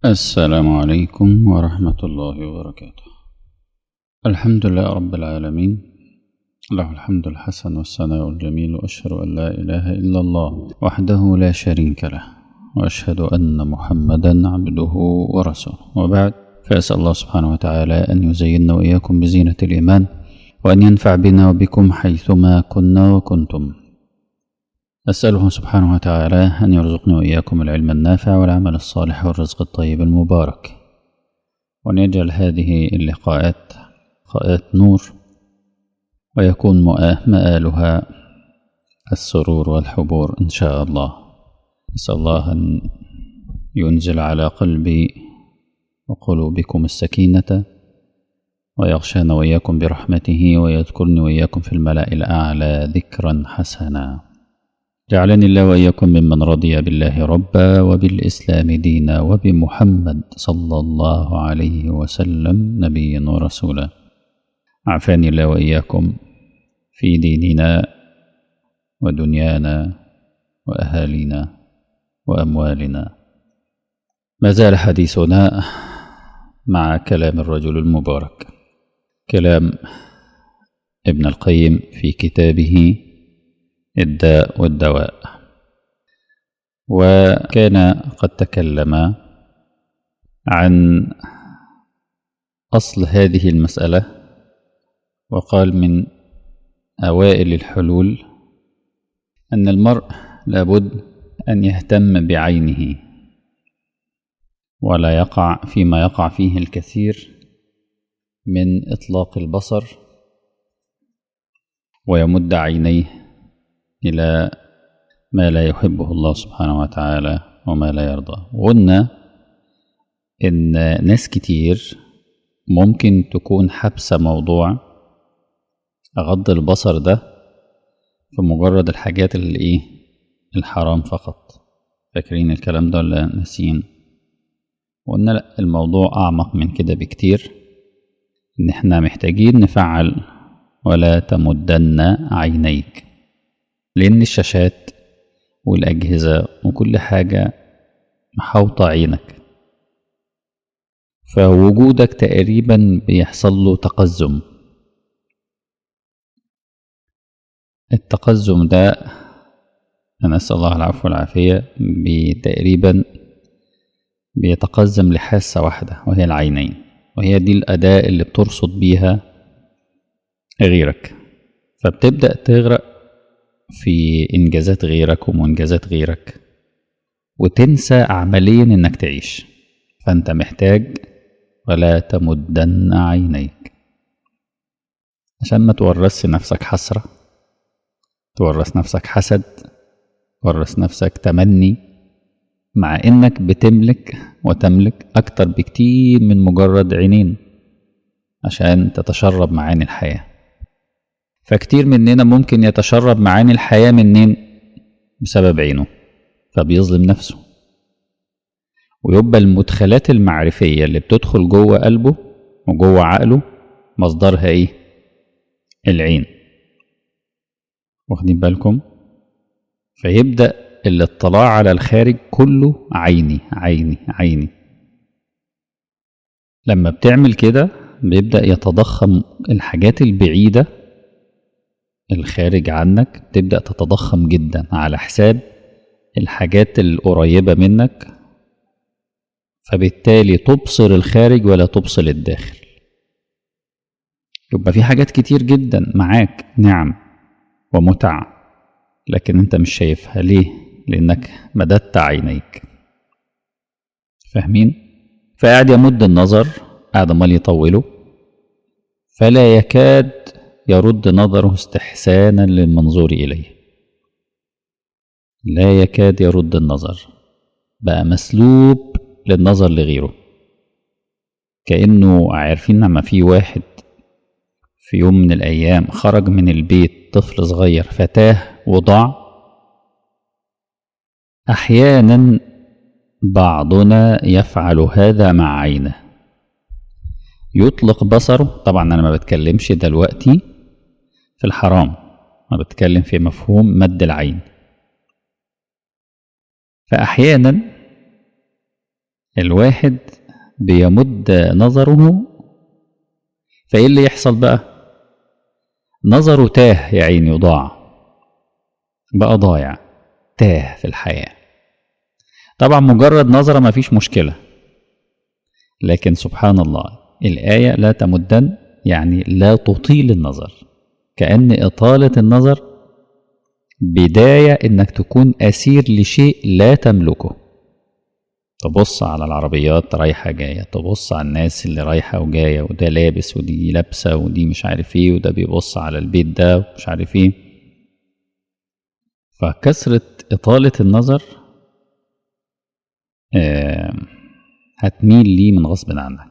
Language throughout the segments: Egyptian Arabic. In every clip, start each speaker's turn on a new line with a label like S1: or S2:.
S1: السلام عليكم ورحمة الله وبركاته الحمد لله رب العالمين له الحمد الحسن والثناء الجميل وأشهد أن لا إله إلا الله وحده لا شريك له وأشهد أن محمدا عبده ورسوله وبعد فأسأل الله سبحانه وتعالى أن يزيننا وإياكم بزينة الإيمان وأن ينفع بنا وبكم حيثما كنا وكنتم أسأله سبحانه وتعالى أن يرزقني وإياكم العلم النافع والعمل الصالح والرزق الطيب المبارك وأن يجعل هذه اللقاءات لقاءات نور ويكون مآلها السرور والحبور إن شاء الله أسأل الله أن ينزل على قلبي وقلوبكم السكينة ويغشانا وإياكم برحمته ويذكرني وإياكم في الملأ الأعلى ذكرا حسنا جعلني الله وإياكم ممن رضي بالله ربا وبالإسلام دينا وبمحمد صلى الله عليه وسلم نبيا ورسولا عافاني الله وإياكم في ديننا ودنيانا وأهالينا وأموالنا ما زال حديثنا مع كلام الرجل المبارك كلام ابن القيم في كتابه الداء والدواء وكان قد تكلم عن أصل هذه المسألة وقال من أوائل الحلول أن المرء لابد أن يهتم بعينه ولا يقع فيما يقع فيه الكثير من إطلاق البصر ويمد عينيه إلى ما لا يحبه الله سبحانه وتعالى وما لا يرضى قلنا إن ناس كتير ممكن تكون حابسة موضوع غض البصر ده في مجرد الحاجات اللي إيه الحرام فقط فاكرين الكلام ده ولا ناسيين وقلنا لأ الموضوع أعمق من كده بكتير إن إحنا محتاجين نفعل ولا تمدن عينيك لأن الشاشات والأجهزة وكل حاجة محوطة عينك فوجودك تقريبا بيحصل له تقزم التقزم ده أنا أسأل الله العفو والعافية تقريبا بيتقزم لحاسة واحدة وهي العينين وهي دي الأداة اللي بترصد بيها غيرك فبتبدأ تغرق في إنجازات غيرك ومنجزات غيرك وتنسى عمليا إنك تعيش فأنت محتاج ولا تمدن عينيك عشان ما تورثش نفسك حسرة تورث نفسك حسد تورث نفسك تمني مع إنك بتملك وتملك أكتر بكتير من مجرد عينين عشان تتشرب معاني الحياه فكتير مننا ممكن يتشرب معاني الحياة منين بسبب عينه فبيظلم نفسه ويبقى المدخلات المعرفية اللي بتدخل جوه قلبه وجوه عقله مصدرها ايه العين واخدين بالكم فيبدأ الاطلاع على الخارج كله عيني عيني عيني لما بتعمل كده بيبدأ يتضخم الحاجات البعيدة الخارج عنك تبدأ تتضخم جدا على حساب الحاجات القريبة منك فبالتالي تبصر الخارج ولا تبصر الداخل يبقى في حاجات كتير جدا معاك نعم ومتع لكن انت مش شايفها ليه لانك مددت عينيك فاهمين فقاعد يمد النظر قاعد امال يطوله فلا يكاد يرد نظره استحسانا للمنظور إليه لا يكاد يرد النظر بقى مسلوب للنظر لغيره كأنه عارفين لما في واحد في يوم من الأيام خرج من البيت طفل صغير فتاه وضاع أحيانا بعضنا يفعل هذا مع عينه يطلق بصره طبعا أنا ما بتكلمش دلوقتي في الحرام أنا بتكلم في مفهوم مد العين فأحيانا الواحد بيمد نظره فايه اللي يحصل بقى نظره تاه يا عيني وضاع بقى ضايع تاه في الحياة طبعا مجرد نظرة ما فيش مشكلة لكن سبحان الله الآية لا تمدن يعني لا تطيل النظر كأن إطالة النظر بداية إنك تكون أسير لشيء لا تملكه تبص على العربيات رايحة جاية تبص على الناس اللي رايحة وجاية وده لابس ودي لابسة ودي مش عارف ايه وده بيبص على البيت ده ومش عارف ايه فكثرة إطالة النظر آه هتميل ليه من غصب عنك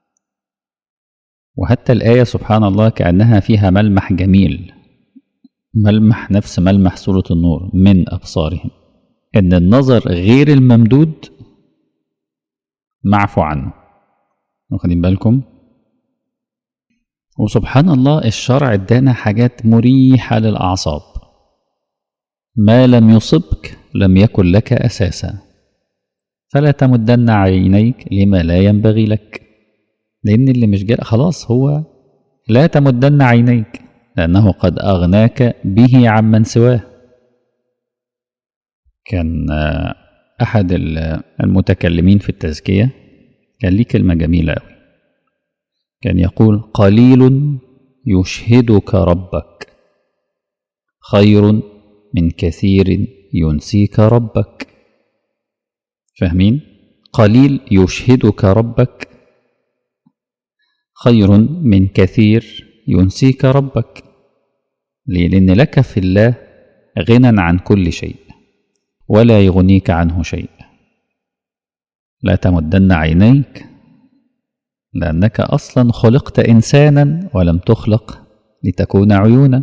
S1: وحتى الآية سبحان الله كأنها فيها ملمح جميل ملمح نفس ملمح سورة النور من أبصارهم إن النظر غير الممدود معفو عنه واخدين بالكم وسبحان الله الشرع ادانا حاجات مريحة للأعصاب ما لم يصبك لم يكن لك أساسا فلا تمدن عينيك لما لا ينبغي لك لأن اللي مش جاء خلاص هو لا تمدن عينيك لأنه قد أغناك به عمن سواه كان أحد المتكلمين في التزكية كان ليه كلمة جميلة أوي كان يقول قليل يشهدك ربك خير من كثير ينسيك ربك فاهمين قليل يشهدك ربك خير من كثير ينسيك ربك ليه لأن لك في الله غنى عن كل شيء ولا يغنيك عنه شيء لا تمدن عينيك لأنك أصلا خلقت إنسانا ولم تخلق لتكون عيونا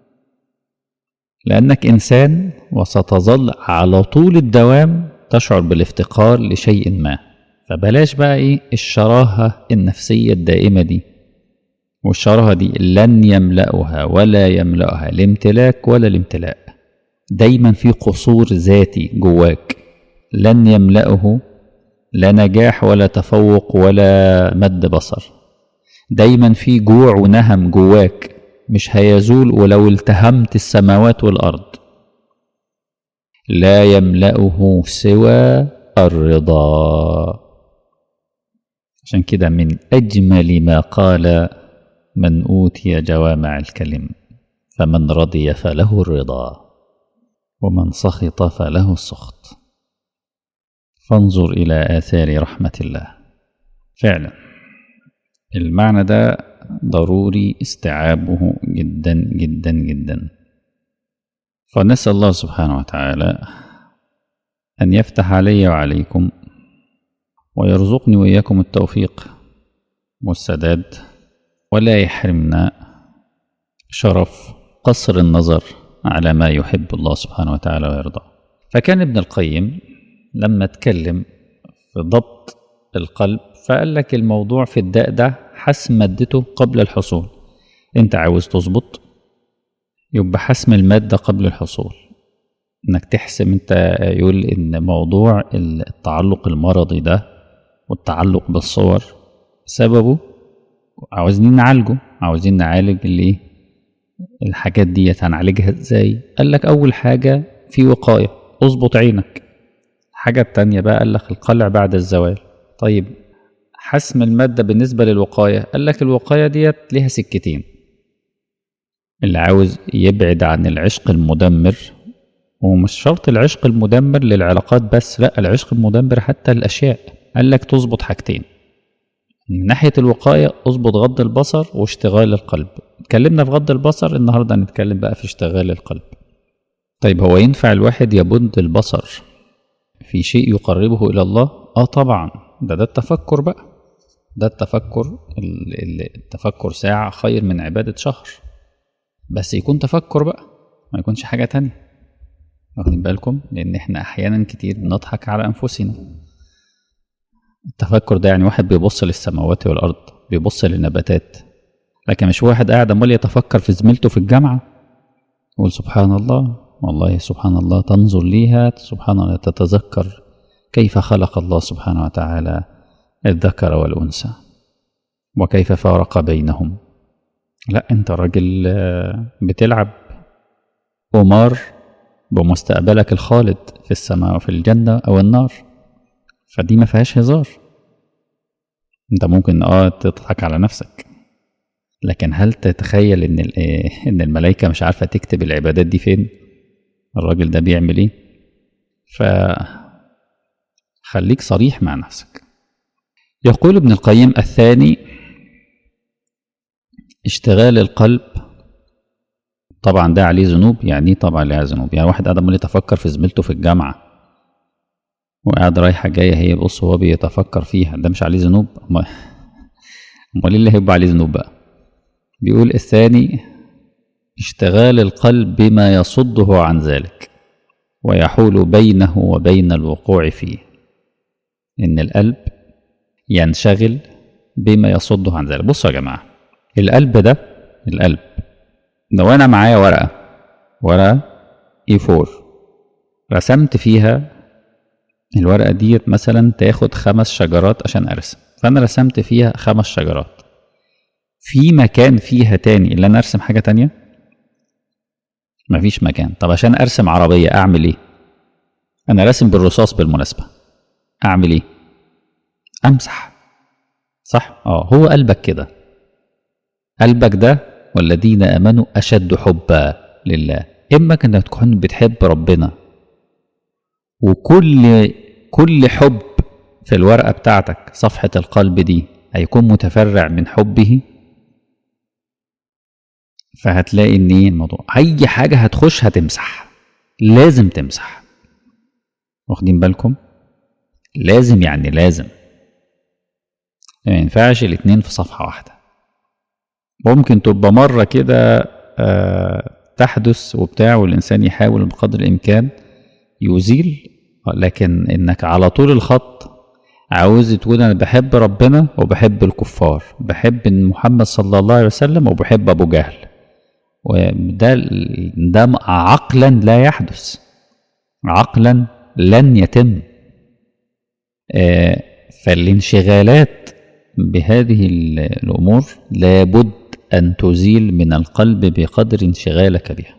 S1: لأنك إنسان وستظل على طول الدوام تشعر بالافتقار لشيء ما فبلاش بقى إيه الشراهة النفسية الدائمة دي والشراهة دي لن يملأها ولا يملأها الامتلاك ولا الامتلاء دايما في قصور ذاتي جواك لن يملأه لا نجاح ولا تفوق ولا مد بصر دايما في جوع ونهم جواك مش هيزول ولو التهمت السماوات والأرض لا يملأه سوى الرضا عشان كده من أجمل ما قال من أوتي جوامع الكلم فمن رضي فله الرضا ومن سخط فله السخط فانظر إلى آثار رحمة الله فعلا المعنى ده ضروري استيعابه جدا جدا جدا فنسأل الله سبحانه وتعالى أن يفتح علي وعليكم ويرزقني وإياكم التوفيق والسداد ولا يحرمنا شرف قصر النظر على ما يحب الله سبحانه وتعالى ويرضى فكان ابن القيم لما اتكلم في ضبط القلب فقال لك الموضوع في الداء ده حسم مادته قبل الحصول انت عاوز تظبط يبقى حسم المادة قبل الحصول انك تحسم انت يقول ان موضوع التعلق المرضي ده والتعلق بالصور سببه عاوزين نعالجه عاوزين نعالج اللي الحاجات دي هنعالجها ازاي قال لك اول حاجة في وقاية اظبط عينك الحاجة التانية بقى قال لك القلع بعد الزوال طيب حسم المادة بالنسبة للوقاية قال لك الوقاية ديت ليها سكتين اللي عاوز يبعد عن العشق المدمر ومش شرط العشق المدمر للعلاقات بس لا العشق المدمر حتى الأشياء قال لك تظبط حاجتين من ناحية الوقاية اظبط غض البصر واشتغال القلب اتكلمنا في غض البصر النهاردة هنتكلم بقى في اشتغال القلب طيب هو ينفع الواحد يبد البصر في شيء يقربه إلى الله اه طبعا ده ده التفكر بقى ده التفكر التفكر ساعة خير من عبادة شهر بس يكون تفكر بقى ما يكونش حاجة تانية واخدين بالكم لأن احنا أحيانا كتير بنضحك على أنفسنا التفكر ده يعني واحد بيبص للسماوات والأرض بيبص للنباتات لكن مش واحد قاعد عمال يتفكر في زميلته في الجامعة يقول سبحان الله والله سبحان الله تنظر ليها سبحان الله تتذكر كيف خلق الله سبحانه وتعالى الذكر والأنثى وكيف فارق بينهم لا انت راجل آه، بتلعب قمار بمستقبلك الخالد في السماء وفي الجنة أو النار فدي ما فيهاش هزار انت ممكن اه تضحك على نفسك لكن هل تتخيل ان ال- آه، ان الملائكة مش عارفة تكتب العبادات دي فين الراجل ده بيعمل ايه ف خليك صريح مع نفسك يقول ابن القيم الثاني اشتغال القلب طبعا ده عليه ذنوب يعني ايه طبعا عليه ذنوب يعني واحد قاعد عمال يتفكر في زميلته في الجامعه وقاعد رايحه جايه هي بص هو بيتفكر فيها ده مش عليه ذنوب أما- امال ايه اللي هيبقى عليه ذنوب بقى بيقول الثاني اشتغال القلب بما يصده عن ذلك ويحول بينه وبين الوقوع فيه ان القلب ينشغل بما يصده عن ذلك بصوا يا جماعه القلب ده القلب لو انا معايا ورقه ورقه اي 4 رسمت فيها الورقه ديت مثلا تاخد خمس شجرات عشان ارسم فانا رسمت فيها خمس شجرات في مكان فيها تاني اللي انا ارسم حاجه تانية مفيش مكان طب عشان ارسم عربيه اعمل ايه انا راسم بالرصاص بالمناسبه اعمل ايه امسح صح اه هو قلبك كده قلبك ده والذين امنوا اشد حبا لله اما انك تكون بتحب ربنا وكل كل حب في الورقه بتاعتك صفحه القلب دي هيكون متفرع من حبه فهتلاقي ان ايه الموضوع اي حاجه هتخش هتمسح لازم تمسح واخدين بالكم لازم يعني لازم ما ينفعش الاتنين في صفحه واحده ممكن تبقى مرة كده آه، تحدث وبتاع والإنسان يحاول بقدر الإمكان يزيل لكن إنك على طول الخط عاوز تقول أنا بحب ربنا وبحب الكفار بحب إن محمد صلى الله عليه وسلم وبحب أبو جهل وده ده عقلا لا يحدث عقلا لن يتم آه، فالانشغالات بهذه ال- الأمور لابد أن تزيل من القلب بقدر انشغالك بها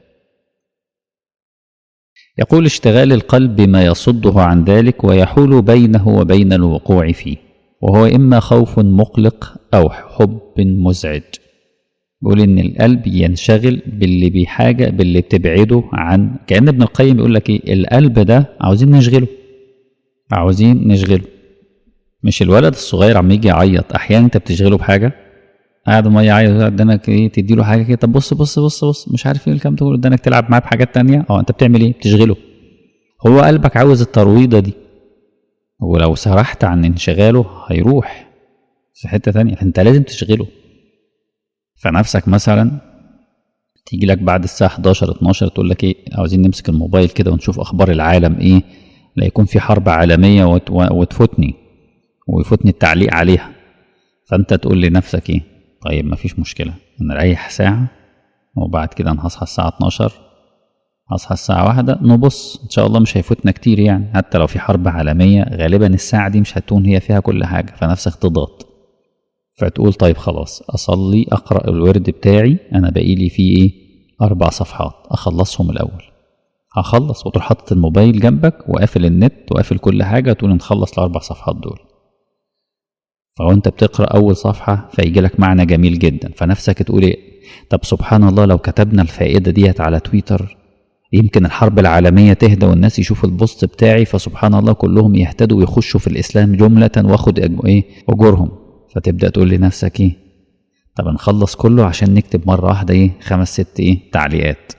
S1: يقول اشتغال القلب بما يصده عن ذلك ويحول بينه وبين الوقوع فيه وهو إما خوف مقلق أو حب مزعج بيقول إن القلب ينشغل باللي بحاجة باللي بتبعده عن كأن ابن القيم يقول لك إيه القلب ده عاوزين نشغله عاوزين نشغله مش الولد الصغير عم يجي يعيط احيانا انت بتشغله بحاجه قاعد ما يعيط قدامك ايه تدي له حاجه كده طب بص بص بص بص مش عارف ايه الكلام تقول قدامك تلعب معاه بحاجات تانية اه انت بتعمل ايه بتشغله هو قلبك عاوز الترويضه دي ولو سرحت عن انشغاله هيروح في حته تانية انت لازم تشغله فنفسك مثلا تيجي لك بعد الساعه 11 12 تقول لك ايه عاوزين نمسك الموبايل كده ونشوف اخبار العالم ايه لا يكون في حرب عالميه وت- وتفوتني ويفوتني التعليق عليها فانت تقول لنفسك ايه طيب مفيش مشكله نريح ساعه وبعد كده انا هصحى الساعه 12 هصحى الساعه واحدة نبص ان شاء الله مش هيفوتنا كتير يعني حتى لو في حرب عالميه غالبا الساعه دي مش هتكون هي فيها كل حاجه فنفسك تضغط فتقول طيب خلاص اصلي اقرا الورد بتاعي انا باقي لي فيه ايه اربع صفحات اخلصهم الاول هخلص وتروح حاطط الموبايل جنبك وقافل النت وقافل كل حاجه تقول نخلص الاربع صفحات دول فهو انت بتقرا اول صفحه فيجي لك معنى جميل جدا فنفسك تقول ايه طب سبحان الله لو كتبنا الفائده ديت على تويتر يمكن الحرب العالميه تهدى والناس يشوفوا البوست بتاعي فسبحان الله كلهم يهتدوا ويخشوا في الاسلام جمله واخد أج- ايه اجورهم فتبدا تقول لنفسك ايه طب نخلص كله عشان نكتب مره واحده ايه خمس ست ايه تعليقات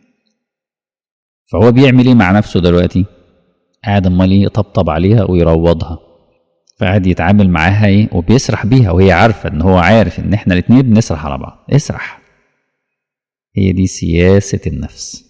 S1: فهو بيعمل ايه مع نفسه دلوقتي قاعد امال ايه يطبطب عليها ويروضها فقاعد يتعامل معاها ايه وبيسرح بيها وهي عارفه ان هو عارف ان احنا الاتنين بنسرح على بعض اسرح هي دي سياسه النفس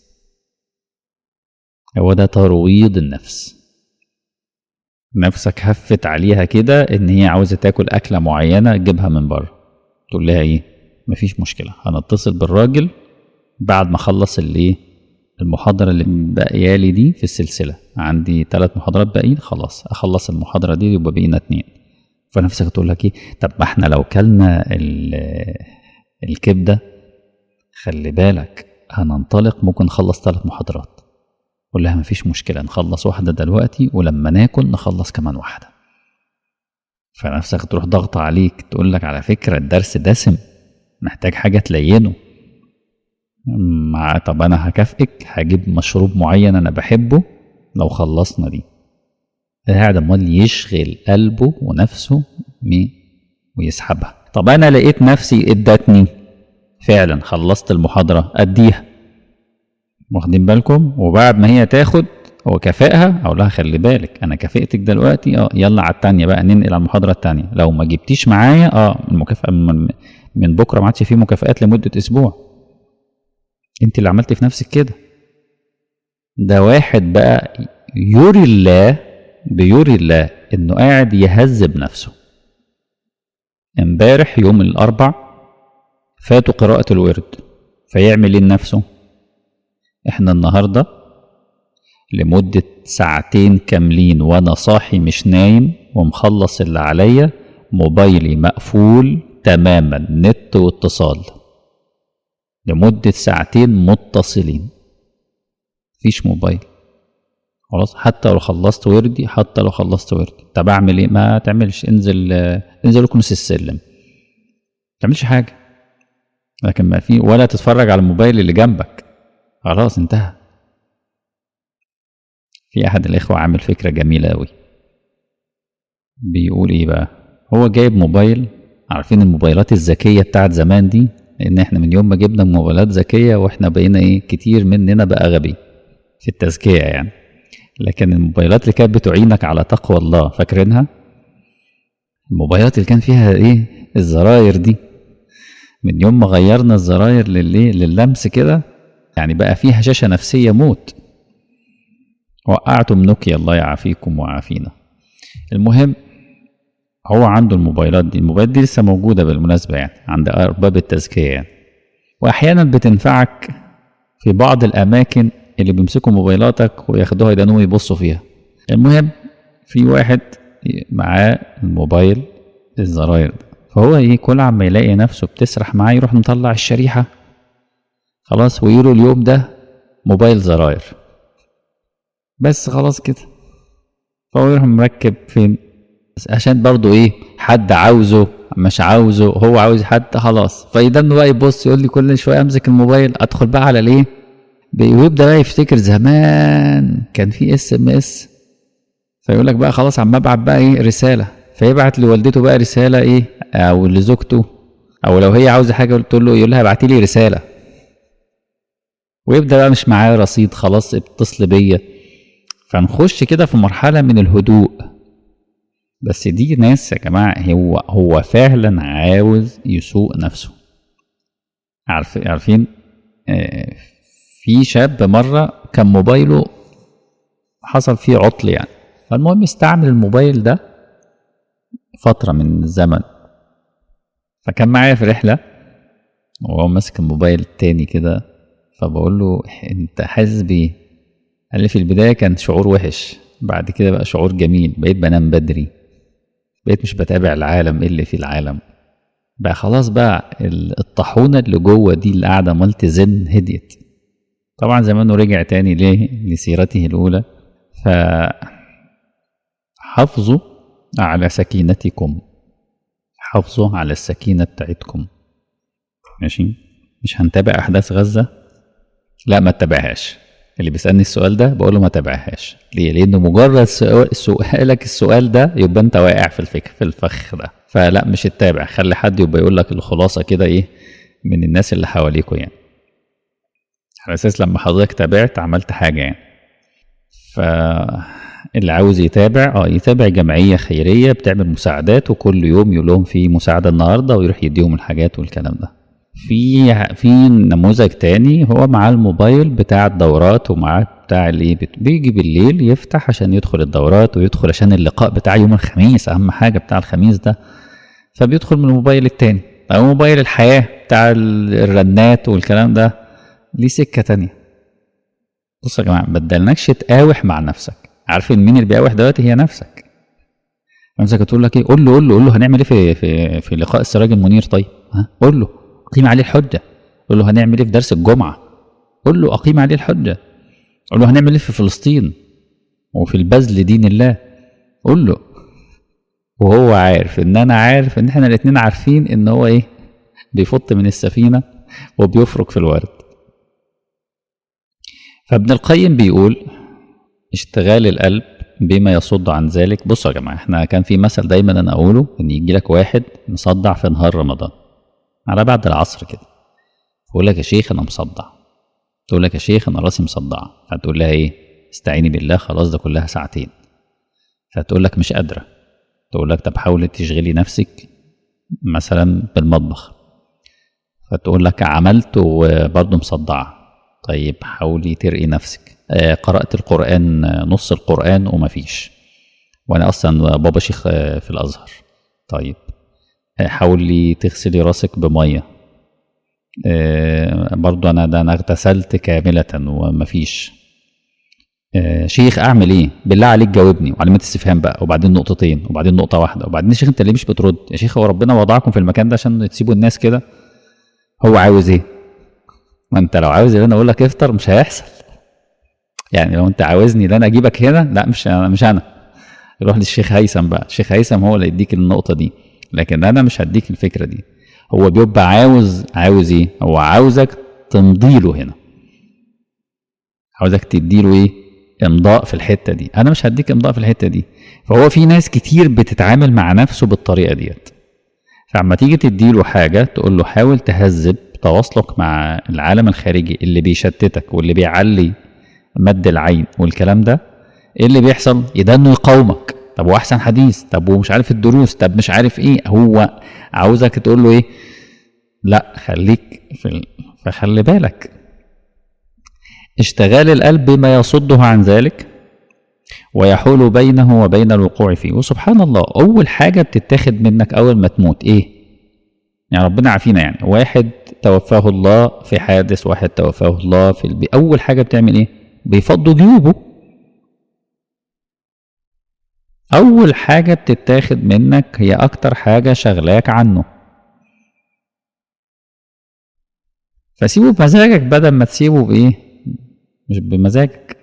S1: هو ده ترويض النفس نفسك هفت عليها كده ان هي عاوزه تاكل اكله معينه تجيبها من بره تقول لها ايه مفيش مشكله هنتصل بالراجل بعد ما اخلص اللي ايه المحاضرة اللي باقية لي دي في السلسلة عندي ثلاث محاضرات باقيين خلاص أخلص المحاضرة دي يبقى بقينا اتنين فنفسك تقول لك إيه طب ما إحنا لو كلنا ال- الكبدة خلي بالك هننطلق ممكن نخلص ثلاث محاضرات قول لها مفيش مشكلة نخلص واحدة دلوقتي ولما ناكل نخلص كمان واحدة فنفسك تروح ضغط عليك تقول لك على فكرة الدرس دسم محتاج حاجة تلينه مع طب أنا هكافئك هجيب مشروب معين أنا بحبه لو خلصنا دي قاعد أمال يشغل قلبه ونفسه مي ويسحبها طب أنا لقيت نفسي ادتني فعلا خلصت المحاضرة أديها واخدين بالكم وبعد ما هي تاخد وكافئها اقول لها خلي بالك انا كافئتك دلوقتي اه يلا على التانية بقى ننقل على المحاضرة التانية لو ما جبتيش معايا اه المكافأة من, من بكرة ما عادش فيه مكافآت لمدة اسبوع انت اللي عملتي في نفسك كده ده واحد بقى يري الله بيري الله انه قاعد يهذب نفسه امبارح يوم الاربع فاتوا قراءة الورد فيعمل ايه لنفسه احنا النهارده لمدة ساعتين كاملين وانا صاحي مش نايم ومخلص اللي عليا موبايلي مقفول تماما نت واتصال لمدة ساعتين متصلين مفيش موبايل خلاص حتى لو خلصت وردي حتى لو خلصت وردي طب اعمل ايه ما تعملش انزل آه، انزل اكنس السلم ما تعملش حاجة لكن ما في ولا تتفرج على الموبايل اللي جنبك خلاص انتهى في احد الاخوه عامل فكره جميله قوي بيقول ايه بقى هو جايب موبايل عارفين الموبايلات الذكيه بتاعت زمان دي لان احنا من يوم ما جبنا موبايلات ذكيه واحنا بقينا ايه كتير مننا بقى غبي في التزكيه يعني لكن الموبايلات اللي كانت بتعينك على تقوى الله فاكرينها الموبايلات اللي كان فيها ايه الزراير دي من يوم ما غيرنا الزراير للايه لللمس كده يعني بقى فيها شاشه نفسيه موت وقعتم نوكيا الله يعافيكم ويعافينا المهم هو عنده الموبايلات دي الموبايلات دي لسه موجودة بالمناسبة يعني عند أرباب التزكية يعني وأحيانا بتنفعك في بعض الأماكن اللي بيمسكوا موبايلاتك وياخدوها يدانوا يبصوا فيها المهم في واحد معاه الموبايل الزراير ده فهو ايه كل عما يلاقي نفسه بتسرح معاه يروح مطلع الشريحة خلاص ويقولوا اليوم ده موبايل زراير بس خلاص كده فهو يروح مركب فين بس عشان برضو ايه حد عاوزه مش عاوزه هو عاوز حد خلاص فيدنه بقى يبص يقول لي كل شويه امسك الموبايل ادخل بقى على الايه ويبدا بقى يفتكر زمان كان في اس ام اس فيقول لك بقى خلاص عم ابعت بقى ايه رساله فيبعت لوالدته بقى رساله ايه او لزوجته او لو هي عاوزه حاجه قلت له يقول لها ابعتي لي رساله ويبدا بقى مش معاه رصيد خلاص اتصل بيا فنخش كده في مرحله من الهدوء بس دي ناس يا جماعه هو هو فعلا عاوز يسوق نفسه عارف عارفين آه، في شاب مره كان موبايله حصل فيه عطل يعني فالمهم استعمل الموبايل ده فتره من الزمن فكان معايا في رحله وهو ماسك الموبايل التاني كده فبقول له انت حاسس بايه قال لي في البدايه كان شعور وحش بعد كده بقى شعور جميل بقيت بنام بدري بقيت مش بتابع العالم ايه اللي في العالم بقى خلاص بقى ال- الطاحونه اللي جوه دي اللي قاعده مالت زن هديت طبعا زمانه رجع تاني ليه لسيرته الاولى ف حافظوا على سكينتكم حافظوا على السكينه بتاعتكم ماشي مش هنتابع احداث غزه لا ما تتابعهاش اللي بيسالني السؤال ده بقول له ما تابعهاش ليه لانه مجرد سؤال- سؤالك السؤال ده يبقى انت واقع في الفك في الفخ ده فلا مش تتابع خلي حد يبقى يقول لك الخلاصه كده ايه من الناس اللي حواليكوا يعني على اساس لما حضرتك تابعت عملت حاجه يعني فاللي عاوز يتابع اه يتابع جمعيه خيريه بتعمل مساعدات وكل يوم يقول لهم في مساعده النهارده ويروح يديهم الحاجات والكلام ده في في نموذج تاني هو معاه الموبايل بتاع الدورات ومعاه بتاع الايه بت- بيجي بالليل يفتح عشان يدخل الدورات ويدخل عشان اللقاء بتاع يوم الخميس اهم حاجه بتاع الخميس ده فبيدخل من الموبايل التاني او موبايل الحياه بتاع ال- الرنات والكلام ده ليه سكه تانية بص يا جماعه ما ادالناكش تقاوح مع نفسك عارفين مين اللي بيقاوح دلوقتي هي نفسك نفسك تقول لك ايه قول له قول له قول له هنعمل ايه في في في لقاء السراج المنير طيب ها قول له قيم عليه الحجه قول له هنعمل ايه في درس الجمعه قول له اقيم عليه الحجه قول له هنعمل ايه في فلسطين وفي البذل دين الله قول له وهو عارف ان انا عارف ان احنا الاتنين عارفين ان هو ايه بيفط من السفينه وبيفرك في الورد فابن القيم بيقول اشتغال القلب بما يصد عن ذلك بصوا يا جماعه احنا كان في مثل دايما انا اقوله ان يجي لك واحد مصدع في نهار رمضان على بعد العصر كده يقول لك يا شيخ انا مصدع تقول لك يا شيخ انا راسي مصدعه فتقول لها ايه استعيني بالله خلاص ده كلها ساعتين فتقول لك مش قادره تقول لك طب حاولي تشغلي نفسك مثلا بالمطبخ فتقول لك عملت وبرضه مصدعه طيب حاولي ترقي نفسك آه قرأت القرآن نص القرآن ومفيش وأنا أصلا بابا شيخ في الأزهر طيب آه حاولي تغسلي راسك بمية آه برضو أنا ده أنا اغتسلت كاملة ومفيش آه شيخ أعمل إيه؟ بالله عليك جاوبني وعلامات استفهام بقى وبعدين نقطتين وبعدين نقطة واحدة وبعدين يا شيخ أنت ليه مش بترد؟ يا شيخ هو ربنا وضعكم في المكان ده عشان تسيبوا الناس كده هو عاوز إيه؟ ما أنت لو عاوز اللي أنا أقول لك افطر مش هيحصل يعني لو انت عاوزني ان انا اجيبك هنا لا مش انا مش انا روح للشيخ هيثم بقى الشيخ هيثم هو اللي يديك النقطه دي لكن انا مش هديك الفكره دي هو بيبقى عاوز عاوز ايه هو عاوزك تمضي له هنا عاوزك تديله ايه امضاء في الحته دي انا مش هديك امضاء في الحته دي فهو في ناس كتير بتتعامل مع نفسه بالطريقه ديت فعما تيجي تديله حاجه تقول له حاول تهذب تواصلك مع العالم الخارجي اللي بيشتتك واللي بيعلي مد العين والكلام ده ايه اللي بيحصل يدنه يقاومك طب واحسن حديث طب ومش عارف الدروس طب مش عارف ايه هو عاوزك تقول له ايه لا خليك في ال... فخلي بالك اشتغال القلب بما يصده عن ذلك ويحول بينه وبين الوقوع فيه وسبحان الله اول حاجه بتتاخد منك اول ما تموت ايه يعني ربنا عافينا يعني واحد توفاه الله في حادث واحد توفاه الله في البي اول حاجه بتعمل ايه بيفضوا جيوبه أول حاجة بتتاخد منك هي أكتر حاجة شغلاك عنه فسيبه بمزاجك بدل ما تسيبه بإيه مش بمزاجك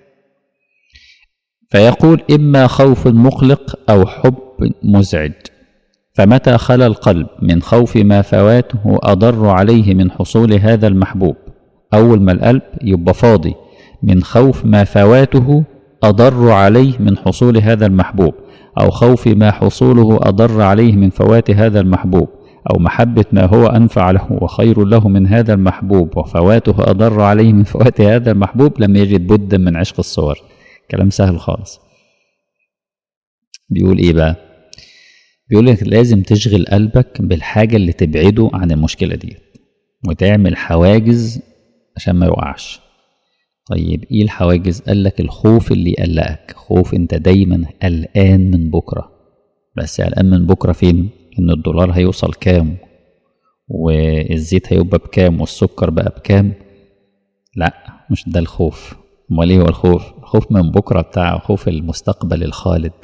S1: فيقول إما خوف مقلق أو حب مزعج فمتى خلا القلب من خوف ما فواته أضر عليه من حصول هذا المحبوب أول ما القلب يبقى فاضي من خوف ما فواته أضر عليه من حصول هذا المحبوب أو خوف ما حصوله أضر عليه من فوات هذا المحبوب أو محبة ما هو أنفع له وخير له من هذا المحبوب وفواته أضر عليه من فوات هذا المحبوب لم يجد بدا من عشق الصور كلام سهل خالص بيقول إيه بقى بيقول لك لازم تشغل قلبك بالحاجة اللي تبعده عن المشكلة دي وتعمل حواجز عشان ما يوقعش طيب ايه الحواجز قال لك الخوف اللي يقلقك خوف انت دايما قلقان من بكره بس قلقان من بكره فين ان الدولار هيوصل كام والزيت هيبقى بكام والسكر بقى بكام لا مش ده الخوف امال ايه هو الخوف الخوف من بكره بتاع خوف المستقبل الخالد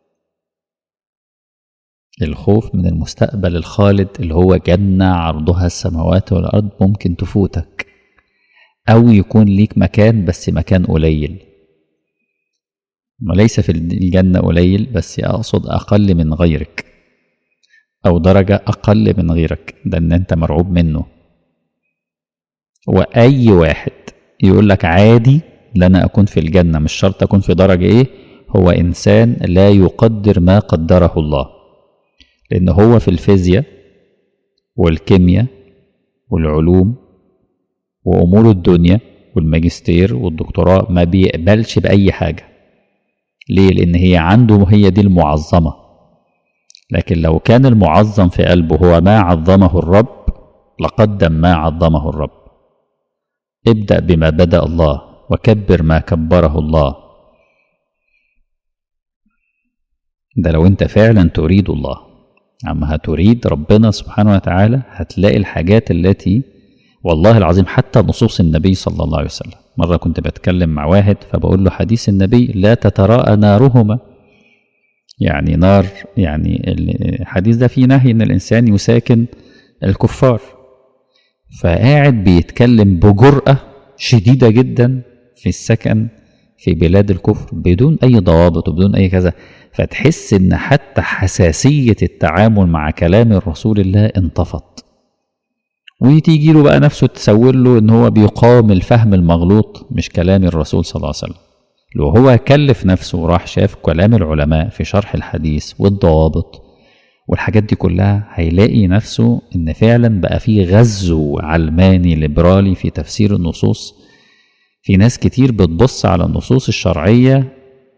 S1: الخوف من المستقبل الخالد اللي هو جنة عرضها السماوات والأرض ممكن تفوتك أو يكون ليك مكان بس مكان قليل وليس في الجنة قليل بس أقصد أقل من غيرك أو درجة أقل من غيرك ده إن أنت مرعوب منه وأي واحد يقول لك عادي لنا أكون في الجنة مش شرط أكون في درجة إيه هو إنسان لا يقدر ما قدره الله لأن هو في الفيزياء والكيمياء والعلوم وأمور الدنيا والماجستير والدكتوراه ما بيقبلش بأي حاجة ليه؟ لأن هي عنده هي دي المعظمة لكن لو كان المعظم في قلبه هو ما عظمه الرب لقدم ما عظمه الرب ابدأ بما بدأ الله وكبر ما كبره الله ده لو انت فعلا تريد الله اما هتريد ربنا سبحانه وتعالى هتلاقي الحاجات التي والله العظيم حتى نصوص النبي صلى الله عليه وسلم مرة كنت بتكلم مع واحد فبقول له حديث النبي لا تتراءى نارهما يعني نار يعني الحديث ده فيه نهي ان الانسان يساكن الكفار فقاعد بيتكلم بجرأة شديدة جدا في السكن في بلاد الكفر بدون اي ضوابط وبدون اي كذا فتحس ان حتى حساسية التعامل مع كلام الرسول الله انطفت وتيجي له بقى نفسه تسول له ان هو بيقاوم الفهم المغلوط مش كلام الرسول صلى الله عليه وسلم لو هو كلف نفسه وراح شاف كلام العلماء في شرح الحديث والضوابط والحاجات دي كلها هيلاقي نفسه ان فعلا بقى في غزو علماني ليبرالي في تفسير النصوص في ناس كتير بتبص على النصوص الشرعية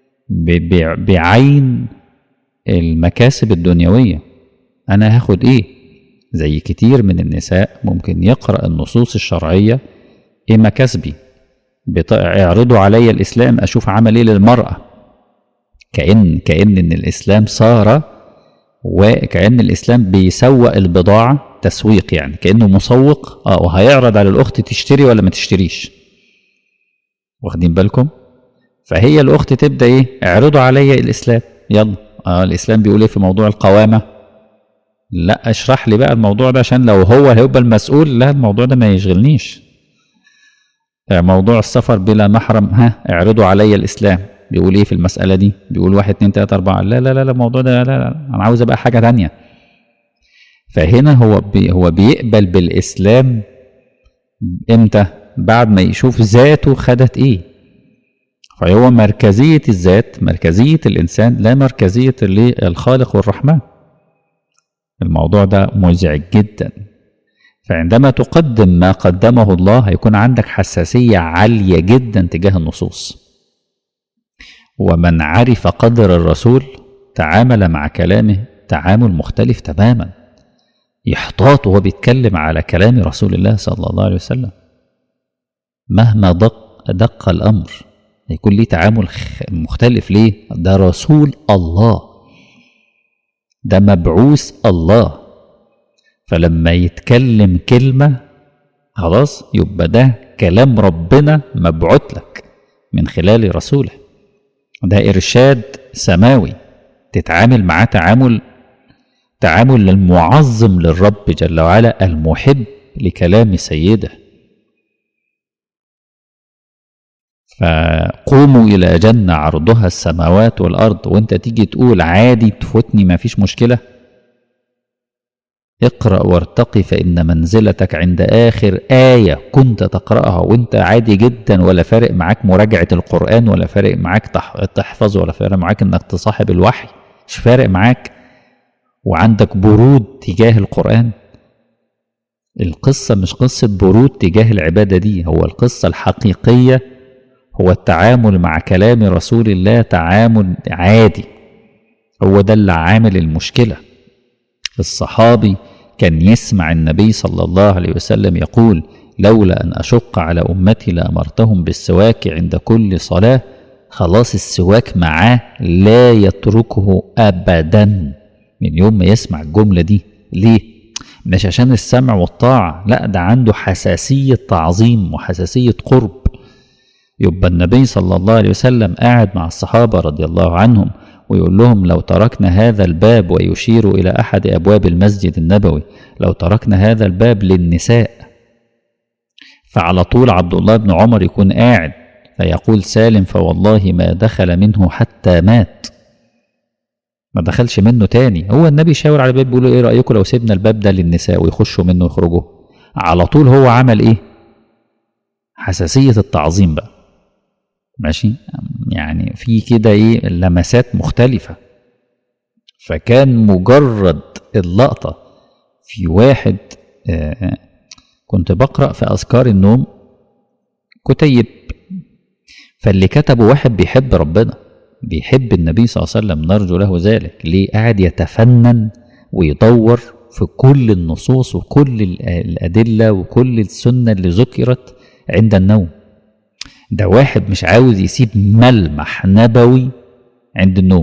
S1: بعين المكاسب الدنيوية أنا هاخد إيه زي كتير من النساء ممكن يقرأ النصوص الشرعية إيه مكاسبي اعرضوا علي الإسلام أشوف عمل إيه للمرأة كأن كأن إن الإسلام صار وكأن الإسلام بيسوق البضاعة تسويق يعني كأنه مسوق اه وهيعرض على الأخت تشتري ولا ما تشتريش واخدين بالكم فهي الأخت تبدأ إيه اعرضوا علي الإسلام يلا اه الإسلام بيقول إيه في موضوع القوامة لا اشرح لي بقى الموضوع ده عشان لو هو هيبقى المسؤول لا الموضوع ده ما يشغلنيش موضوع السفر بلا محرم ها اعرضوا علي الاسلام بيقول ايه في المساله دي بيقول واحد اتنين تلاته اربعه لا لا لا لا الموضوع ده لا لا انا عاوز ابقى حاجه تانية فهنا هو بي هو بيقبل بالاسلام امتى بعد ما يشوف ذاته خدت ايه فهو مركزية الذات مركزية الإنسان لا مركزية الخالق والرحمن الموضوع ده مزعج جدا فعندما تقدم ما قدمه الله هيكون عندك حساسية عالية جدا تجاه النصوص ومن عرف قدر الرسول تعامل مع كلامه تعامل مختلف تماما يحتاط وهو بيتكلم على كلام رسول الله صلى الله عليه وسلم مهما دق دق الأمر يكون ليه تعامل مختلف ليه ده رسول الله ده مبعوث الله فلما يتكلم كلمة خلاص يبقى ده كلام ربنا مبعوث لك من خلال رسوله ده إرشاد سماوي تتعامل معاه تعامل تعامل المعظم للرب جل وعلا المحب لكلام سيده فقوموا إلى جنة عرضها السماوات والأرض وانت تيجي تقول عادي تفوتني ما فيش مشكلة اقرأ وارتقي فإن منزلتك عند آخر آية كنت تقرأها وانت عادي جدا ولا فارق معاك مراجعة القرآن ولا فارق معاك تحفظ ولا فارق معاك انك تصاحب الوحي مش فارق معاك وعندك برود تجاه القرآن القصة مش قصة برود تجاه العبادة دي هو القصة الحقيقية هو التعامل مع كلام رسول الله تعامل عادي هو ده اللي عامل المشكله الصحابي كان يسمع النبي صلى الله عليه وسلم يقول لولا ان اشق على امتي لامرتهم بالسواك عند كل صلاه خلاص السواك معاه لا يتركه ابدا من يوم ما يسمع الجمله دي ليه مش عشان السمع والطاعه لا ده عنده حساسيه تعظيم وحساسيه قرب يبقى النبي صلى الله عليه وسلم قاعد مع الصحابة رضي الله عنهم ويقول لهم لو تركنا هذا الباب ويشير إلى أحد أبواب المسجد النبوي لو تركنا هذا الباب للنساء فعلى طول عبد الله بن عمر يكون قاعد فيقول سالم فوالله ما دخل منه حتى مات ما دخلش منه تاني هو النبي شاور على الباب بيقول ايه رأيكم لو سيبنا الباب ده للنساء ويخشوا منه ويخرجوا على طول هو عمل ايه حساسية التعظيم بقى ماشي يعني في كده ايه لمسات مختلفة فكان مجرد اللقطة في واحد آه كنت بقرأ في أذكار النوم كتيب فاللي كتبه واحد بيحب ربنا بيحب النبي صلى الله عليه وسلم نرجو له ذلك ليه قاعد يتفنن ويدور في كل النصوص وكل الأدلة وكل السنة اللي ذكرت عند النوم ده واحد مش عاوز يسيب ملمح نبوي عند النوم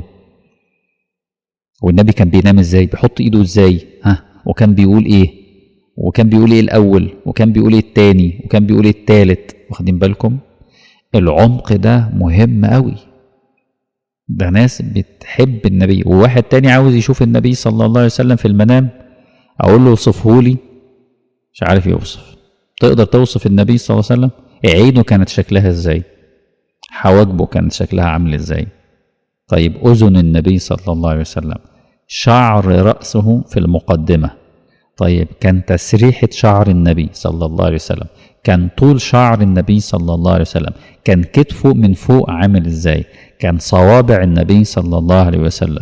S1: والنبي كان بينام ازاي بيحط ايده ازاي ها وكان بيقول ايه وكان بيقول ايه الاول وكان بيقول ايه
S2: التاني وكان بيقول التالت واخدين بالكم العمق ده مهم قوي ده ناس بتحب النبي وواحد تاني عاوز يشوف النبي صلى الله عليه وسلم في المنام اقول له اوصفه لي مش عارف يوصف تقدر توصف النبي صلى الله عليه وسلم عينه كانت شكلها ازاي حواجبه كانت شكلها عامل ازاي طيب اذن النبي صلى الله عليه وسلم شعر راسه في المقدمه طيب كان تسريحه شعر النبي صلى الله عليه وسلم كان طول شعر النبي صلى الله عليه وسلم كان كتفه من فوق عامل ازاي كان صوابع النبي صلى الله عليه وسلم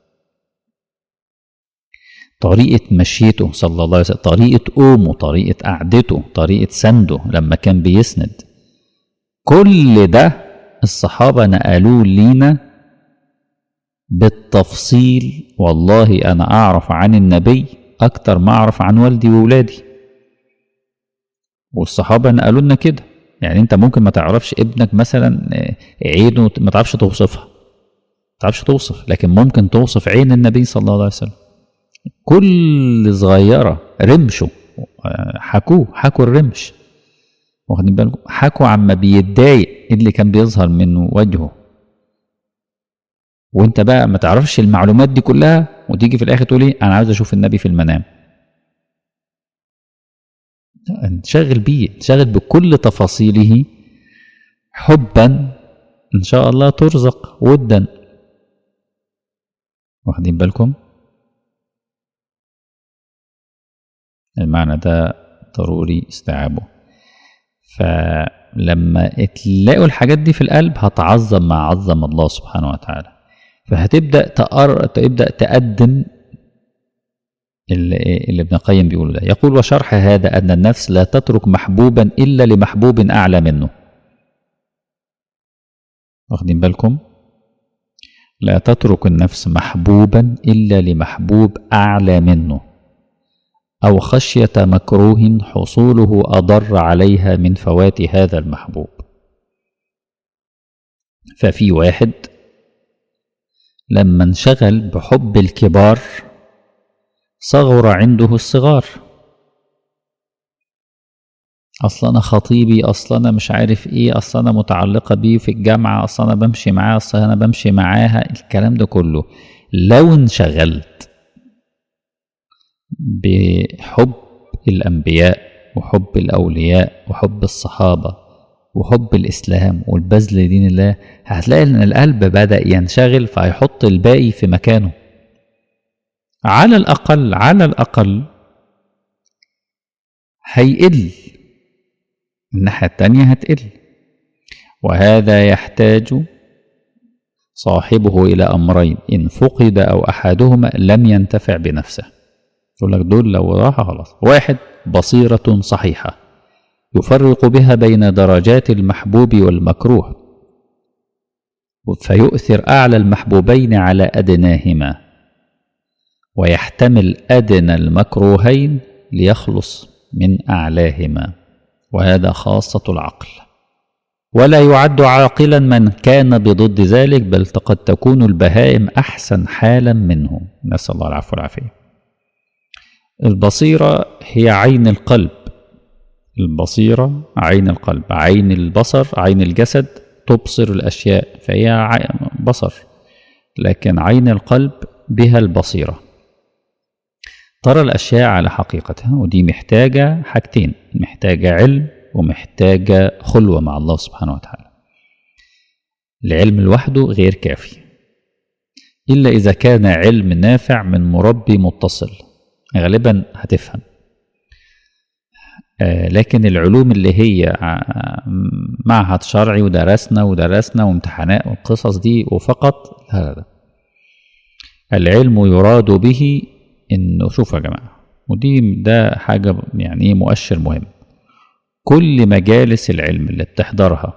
S2: طريقة مشيته صلى الله عليه وسلم طريقة قومه طريقة قعدته طريقة سنده لما كان بيسند كل ده الصحابة نقلوه لينا بالتفصيل والله أنا أعرف عن النبي أكتر ما أعرف عن والدي وولادي والصحابة نقلوا لنا كده يعني أنت ممكن ما تعرفش ابنك مثلا عينه ما تعرفش توصفها ما تعرفش توصف لكن ممكن توصف عين النبي صلى الله عليه وسلم كل صغيرة رمشه حكوه حكوا الرمش واخدين بالكم حكوا عما بيتضايق اللي كان بيظهر من وجهه وانت بقى ما تعرفش المعلومات دي كلها وتيجي في الاخر تقول ايه انا عاوز اشوف النبي في المنام انشغل بيه انشغل بكل تفاصيله حبا ان شاء الله ترزق ودا واخدين بالكم المعنى ده ضروري استيعابه فلما تلاقوا الحاجات دي في القلب هتعظم ما عظم الله سبحانه وتعالى فهتبدا تقر تبدا تقدم اللي, اللي ابن القيم بيقوله ده يقول وشرح هذا ان النفس لا تترك محبوبا الا لمحبوب اعلى منه واخدين بالكم لا تترك النفس محبوبا الا لمحبوب اعلى منه او خشيه مكروه حصوله اضر عليها من فوات هذا المحبوب ففي واحد لما انشغل بحب الكبار صغر عنده الصغار اصل انا خطيبي اصل انا مش عارف ايه اصل انا متعلقه بيه في الجامعه اصل انا بمشي معاه اصل انا بمشي معاها الكلام ده كله لو انشغلت بحب الانبياء وحب الاولياء وحب الصحابه وحب الاسلام والبذل لدين الله هتلاقي ان القلب بدا ينشغل فهيحط الباقي في مكانه على الاقل على الاقل هيقل الناحيه التانيه هتقل وهذا يحتاج صاحبه الى امرين ان فقد او احدهما لم ينتفع بنفسه يقول لك دول لو راح خلاص واحد بصيره صحيحه يفرق بها بين درجات المحبوب والمكروه فيؤثر اعلى المحبوبين على ادناهما ويحتمل ادنى المكروهين ليخلص من اعلاهما وهذا خاصه العقل ولا يعد عاقلا من كان بضد ذلك بل قد تكون البهائم احسن حالا منه نسال الله العفو والعافيه البصيره هي عين القلب البصيرة عين القلب عين البصر عين الجسد تبصر الأشياء فهي بصر لكن عين القلب بها البصيرة ترى الأشياء على حقيقتها ودي محتاجة حاجتين محتاجة علم ومحتاجة خلوة مع الله سبحانه وتعالى العلم لوحده غير كافي إلا إذا كان علم نافع من مربي متصل غالبا هتفهم آه لكن العلوم اللي هي معهد شرعي ودرسنا ودرسنا وامتحانات والقصص دي وفقط لا لا لا العلم يراد به انه شوفوا يا جماعه ودي ده حاجه يعني ايه مؤشر مهم كل مجالس العلم اللي بتحضرها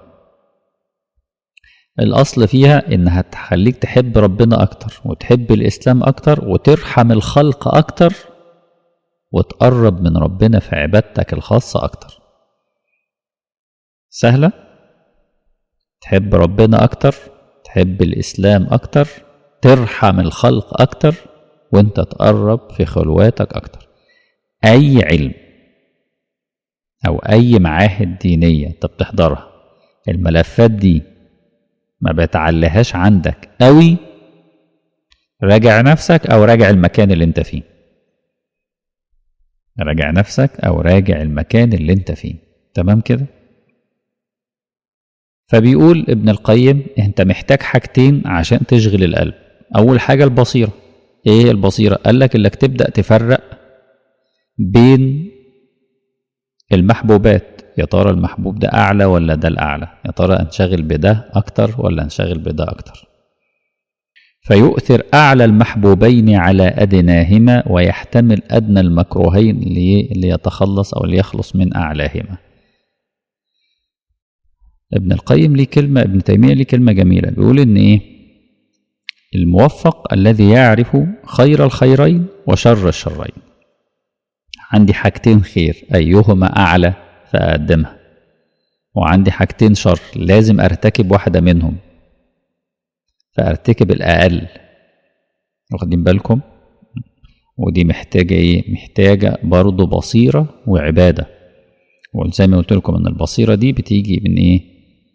S2: الاصل فيها انها تخليك تحب ربنا اكتر وتحب الاسلام اكتر وترحم الخلق اكتر وتقرب من ربنا في عبادتك الخاصة أكتر سهلة تحب ربنا أكتر تحب الإسلام أكتر ترحم الخلق أكتر وانت تقرب في خلواتك أكتر أي علم أو أي معاهد دينية أنت بتحضرها الملفات دي ما بتعلهاش عندك قوي راجع نفسك أو راجع المكان اللي أنت فيه راجع نفسك أو راجع المكان اللي أنت فيه تمام كده فبيقول ابن القيم انت محتاج حاجتين عشان تشغل القلب اول حاجه البصيره ايه هي البصيره قال لك انك تبدا تفرق بين المحبوبات يا ترى المحبوب ده اعلى ولا ده الاعلى يا ترى انشغل بده اكتر ولا انشغل بده اكتر فيؤثر اعلى المحبوبين على ادناهما ويحتمل ادنى المكروهين ليتخلص او ليخلص من اعلاهما ابن القيم ليه كلمة ابن تيمية ليه كلمة جميلة بيقول إن إيه الموفق الذي يعرف خير الخيرين وشر الشرين عندي حاجتين خير أيهما أعلى فأقدمها وعندي حاجتين شر لازم أرتكب واحدة منهم فأرتكب الأقل واخدين بالكم ودي محتاجة إيه محتاجة برضه بصيرة وعبادة وزي ما قلت لكم إن البصيرة دي بتيجي من إيه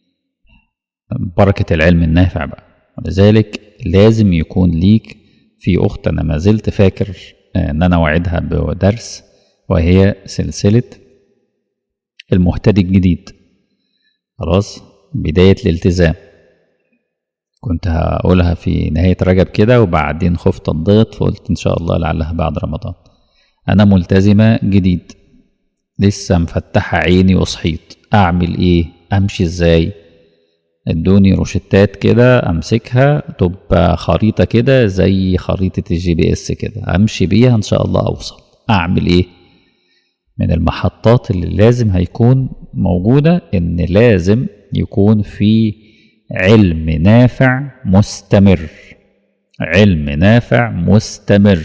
S2: بركة العلم النافع بقى ولذلك لازم يكون ليك في أخت أنا ما زلت فاكر إن أنا وعدها بدرس وهي سلسلة المهتدي الجديد خلاص بداية الالتزام كنت هقولها في نهاية رجب كده وبعدين خفت الضغط فقلت إن شاء الله لعلها بعد رمضان أنا ملتزمة جديد لسه مفتحة عيني وصحيت أعمل إيه أمشي إزاي ادوني روشتات كده امسكها تبقى خريطه كده زي خريطه الجي بي اس كده امشي بيها ان شاء الله اوصل اعمل ايه من المحطات اللي لازم هيكون موجوده ان لازم يكون في علم نافع مستمر علم نافع مستمر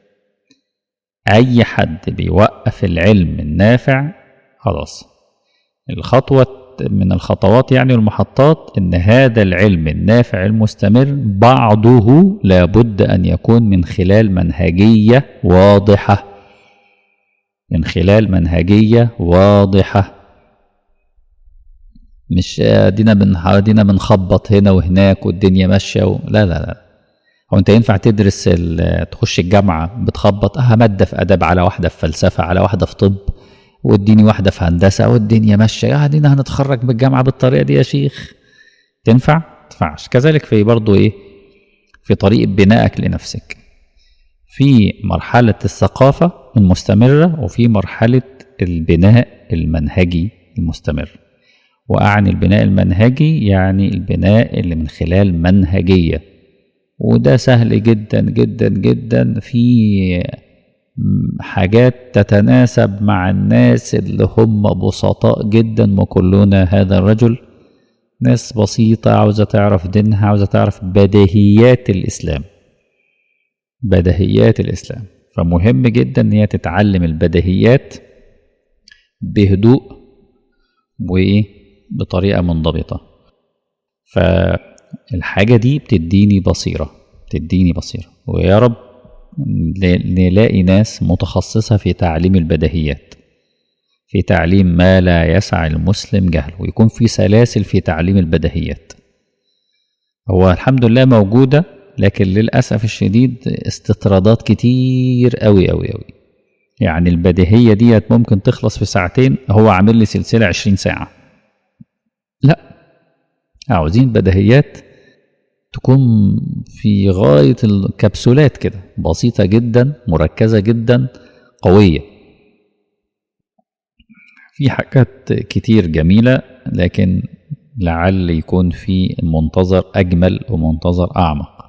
S2: اي حد بيوقف العلم النافع خلاص الخطوه من الخطوات يعني المحطات ان هذا العلم النافع المستمر بعضه لابد ان يكون من خلال منهجيه واضحه من خلال منهجيه واضحه مش ادينا بن ادينا بنخبط هنا وهناك والدنيا ماشيه و... لا لا لا هو انت ينفع تدرس تخش الجامعه بتخبط اه ماده في ادب على واحده في فلسفه على واحده في طب واديني واحده في هندسه والدنيا ماشيه قاعدين هنتخرج من الجامعه بالطريقه دي يا شيخ تنفع تنفعش كذلك في برضو ايه في طريقه بنائك لنفسك في مرحله الثقافه المستمره وفي مرحله البناء المنهجي المستمر واعني البناء المنهجي يعني البناء اللي من خلال منهجيه وده سهل جدا جدا جدا في حاجات تتناسب مع الناس اللي هم بسطاء جدا وكلنا هذا الرجل ناس بسيطة عاوزة تعرف دينها عاوزة تعرف بديهيات الإسلام بديهيات الإسلام فمهم جدا إن هي تتعلم البديهيات بهدوء وإيه بطريقة منضبطة فالحاجة دي بتديني بصيرة بتديني بصيرة ويا رب نلاقي ناس متخصصة في تعليم البديهيات في تعليم ما لا يسع المسلم جهله ويكون في سلاسل في تعليم البديهيات هو الحمد لله موجودة لكن للأسف الشديد استطرادات كتير أوي أوي أوي يعني البديهية ديت ممكن تخلص في ساعتين هو عامل لي سلسلة عشرين ساعة لا عاوزين بديهيات تكون في غاية الكبسولات كده بسيطة جدا مركزة جدا قوية في حاجات كتير جميلة لكن لعل يكون في منتظر أجمل ومنتظر أعمق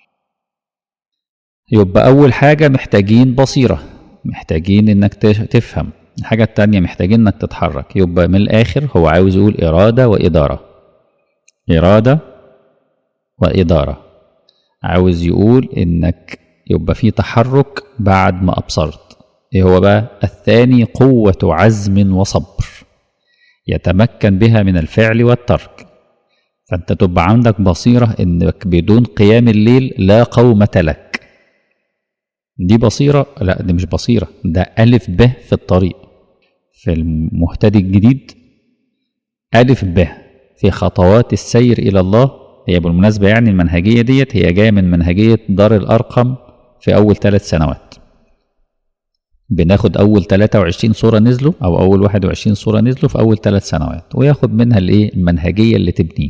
S2: يبقى أول حاجة محتاجين بصيرة محتاجين إنك تفهم الحاجة التانية محتاجين إنك تتحرك يبقى من الآخر هو عاوز يقول إرادة وإدارة إرادة وإدارة عاوز يقول إنك يبقى في تحرك بعد ما أبصرت إيه هو بقى الثاني قوة عزم وصبر يتمكن بها من الفعل والترك فأنت تبقى عندك بصيرة إنك بدون قيام الليل لا قومة لك دي بصيرة لا دي مش بصيرة ده ألف ب في الطريق في المهتدي الجديد ألف ب في خطوات السير إلى الله هي بالمناسبة يعني المنهجية ديت هي جاية من منهجية دار الأرقم في أول ثلاث سنوات بناخد أول 23 صورة نزلوا أو أول 21 صورة نزلوا في أول ثلاث سنوات وياخد منها الإيه المنهجية اللي تبنيه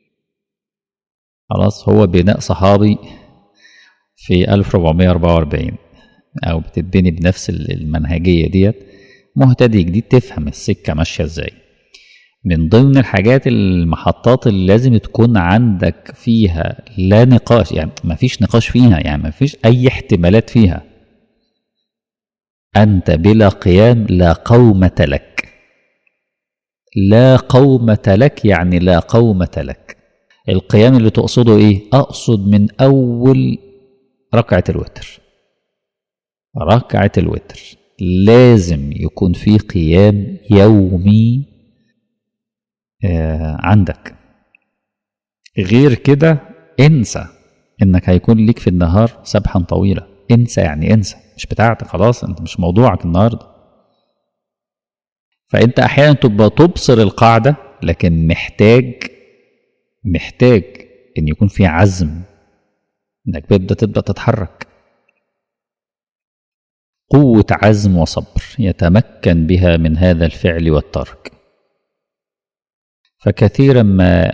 S2: خلاص هو بناء صحابي في 1444 أو بتتبني بنفس المنهجية ديت مهتدي جديد تفهم السكة ماشية ازاي من ضمن الحاجات المحطات اللي لازم تكون عندك فيها لا نقاش يعني ما فيش نقاش فيها يعني ما فيش أي احتمالات فيها أنت بلا قيام لا قومة لك لا قومة لك يعني لا قومة لك القيام اللي تقصده ايه اقصد من اول ركعة الوتر ركعة الوتر لازم يكون في قيام يومي آه عندك غير كده انسى انك هيكون ليك في النهار سبحا طويلة انسى يعني انسى مش بتاعتك خلاص انت مش موضوعك النهارده فانت احيانا تبقى تبصر القاعدة لكن محتاج محتاج ان يكون في عزم انك تبدا تبدا تتحرك قوة عزم وصبر يتمكن بها من هذا الفعل والترك فكثيرا ما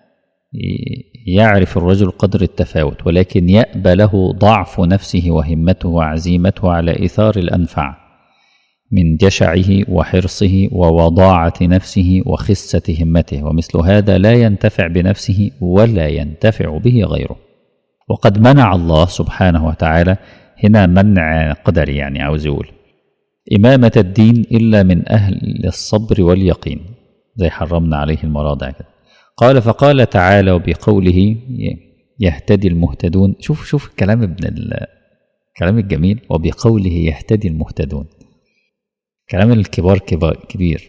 S2: يعرف الرجل قدر التفاوت ولكن يأبى له ضعف نفسه وهمته وعزيمته على إثار الأنفع من جشعه وحرصه ووضاعة نفسه وخسة همته ومثل هذا لا ينتفع بنفسه ولا ينتفع به غيره وقد منع الله سبحانه وتعالى هنا منع قدري يعني عاوز يقول إمامة الدين إلا من أهل الصبر واليقين زي حرمنا عليه المراضع كده قال فقال تعالى وبقوله يهتدي المهتدون شوف شوف الكلام ابن الكلام الجميل وبقوله يهتدي المهتدون كلام الكبار كبار كبير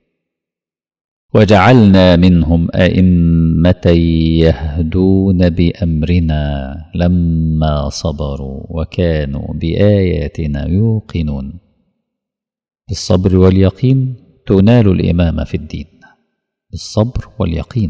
S2: وجعلنا منهم أئمة يهدون بأمرنا لما صبروا وكانوا بآياتنا يوقنون بالصبر واليقين تنال الإمامة في الدين بالصبر واليقين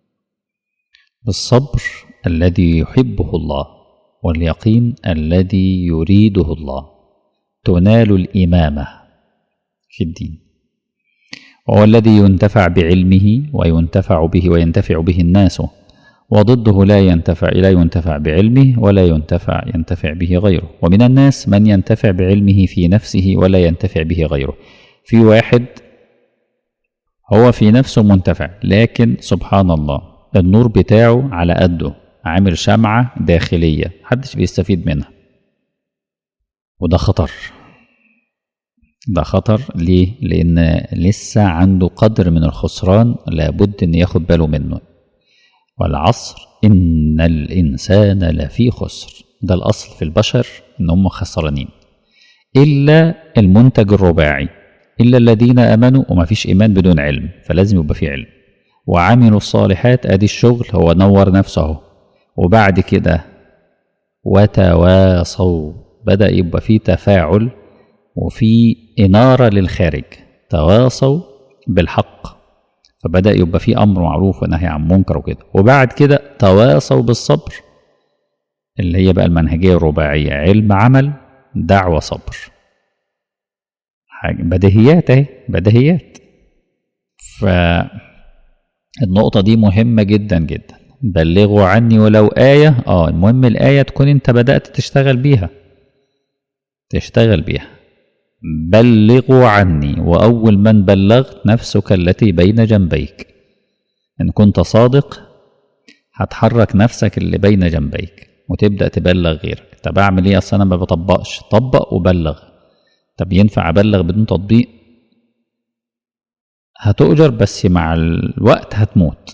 S2: بالصبر الذي يحبه الله واليقين الذي يريده الله تنال الإمامة في الدين وهو الذي ينتفع بعلمه وينتفع به وينتفع به الناس وضده لا ينتفع لا ينتفع بعلمه ولا ينتفع ينتفع به غيره ومن الناس من ينتفع بعلمه في نفسه ولا ينتفع به غيره في واحد هو في نفسه منتفع لكن سبحان الله النور بتاعه على قده عامل شمعة داخلية محدش بيستفيد منها وده خطر ده خطر ليه؟ لأن لسه عنده قدر من الخسران لابد إن ياخد باله منه والعصر إن الإنسان لفي خسر ده الأصل في البشر إن هم خسرانين إلا المنتج الرباعي إلا الذين آمنوا وما فيش إيمان بدون علم فلازم يبقى في علم وعملوا الصالحات أدي الشغل هو نور نفسه وبعد كده وتواصوا بدأ يبقى في تفاعل وفي إنارة للخارج تواصوا بالحق فبدأ يبقى في أمر معروف ونهي عن منكر وكده وبعد كده تواصوا بالصبر اللي هي بقى المنهجية الرباعية علم عمل دعوة صبر حاجة بديهيات اهي بديهيات فالنقطة دي مهمة جدا جدا بلغوا عني ولو آية اه المهم الآية تكون انت بدأت تشتغل بيها تشتغل بيها بلغوا عني وأول من بلغت نفسك التي بين جنبيك إن كنت صادق هتحرك نفسك اللي بين جنبيك وتبدأ تبلغ غيرك طب أعمل إيه أصل أنا ما بطبقش طبق وبلغ طب ينفع أبلغ بدون تطبيق هتؤجر بس مع الوقت هتموت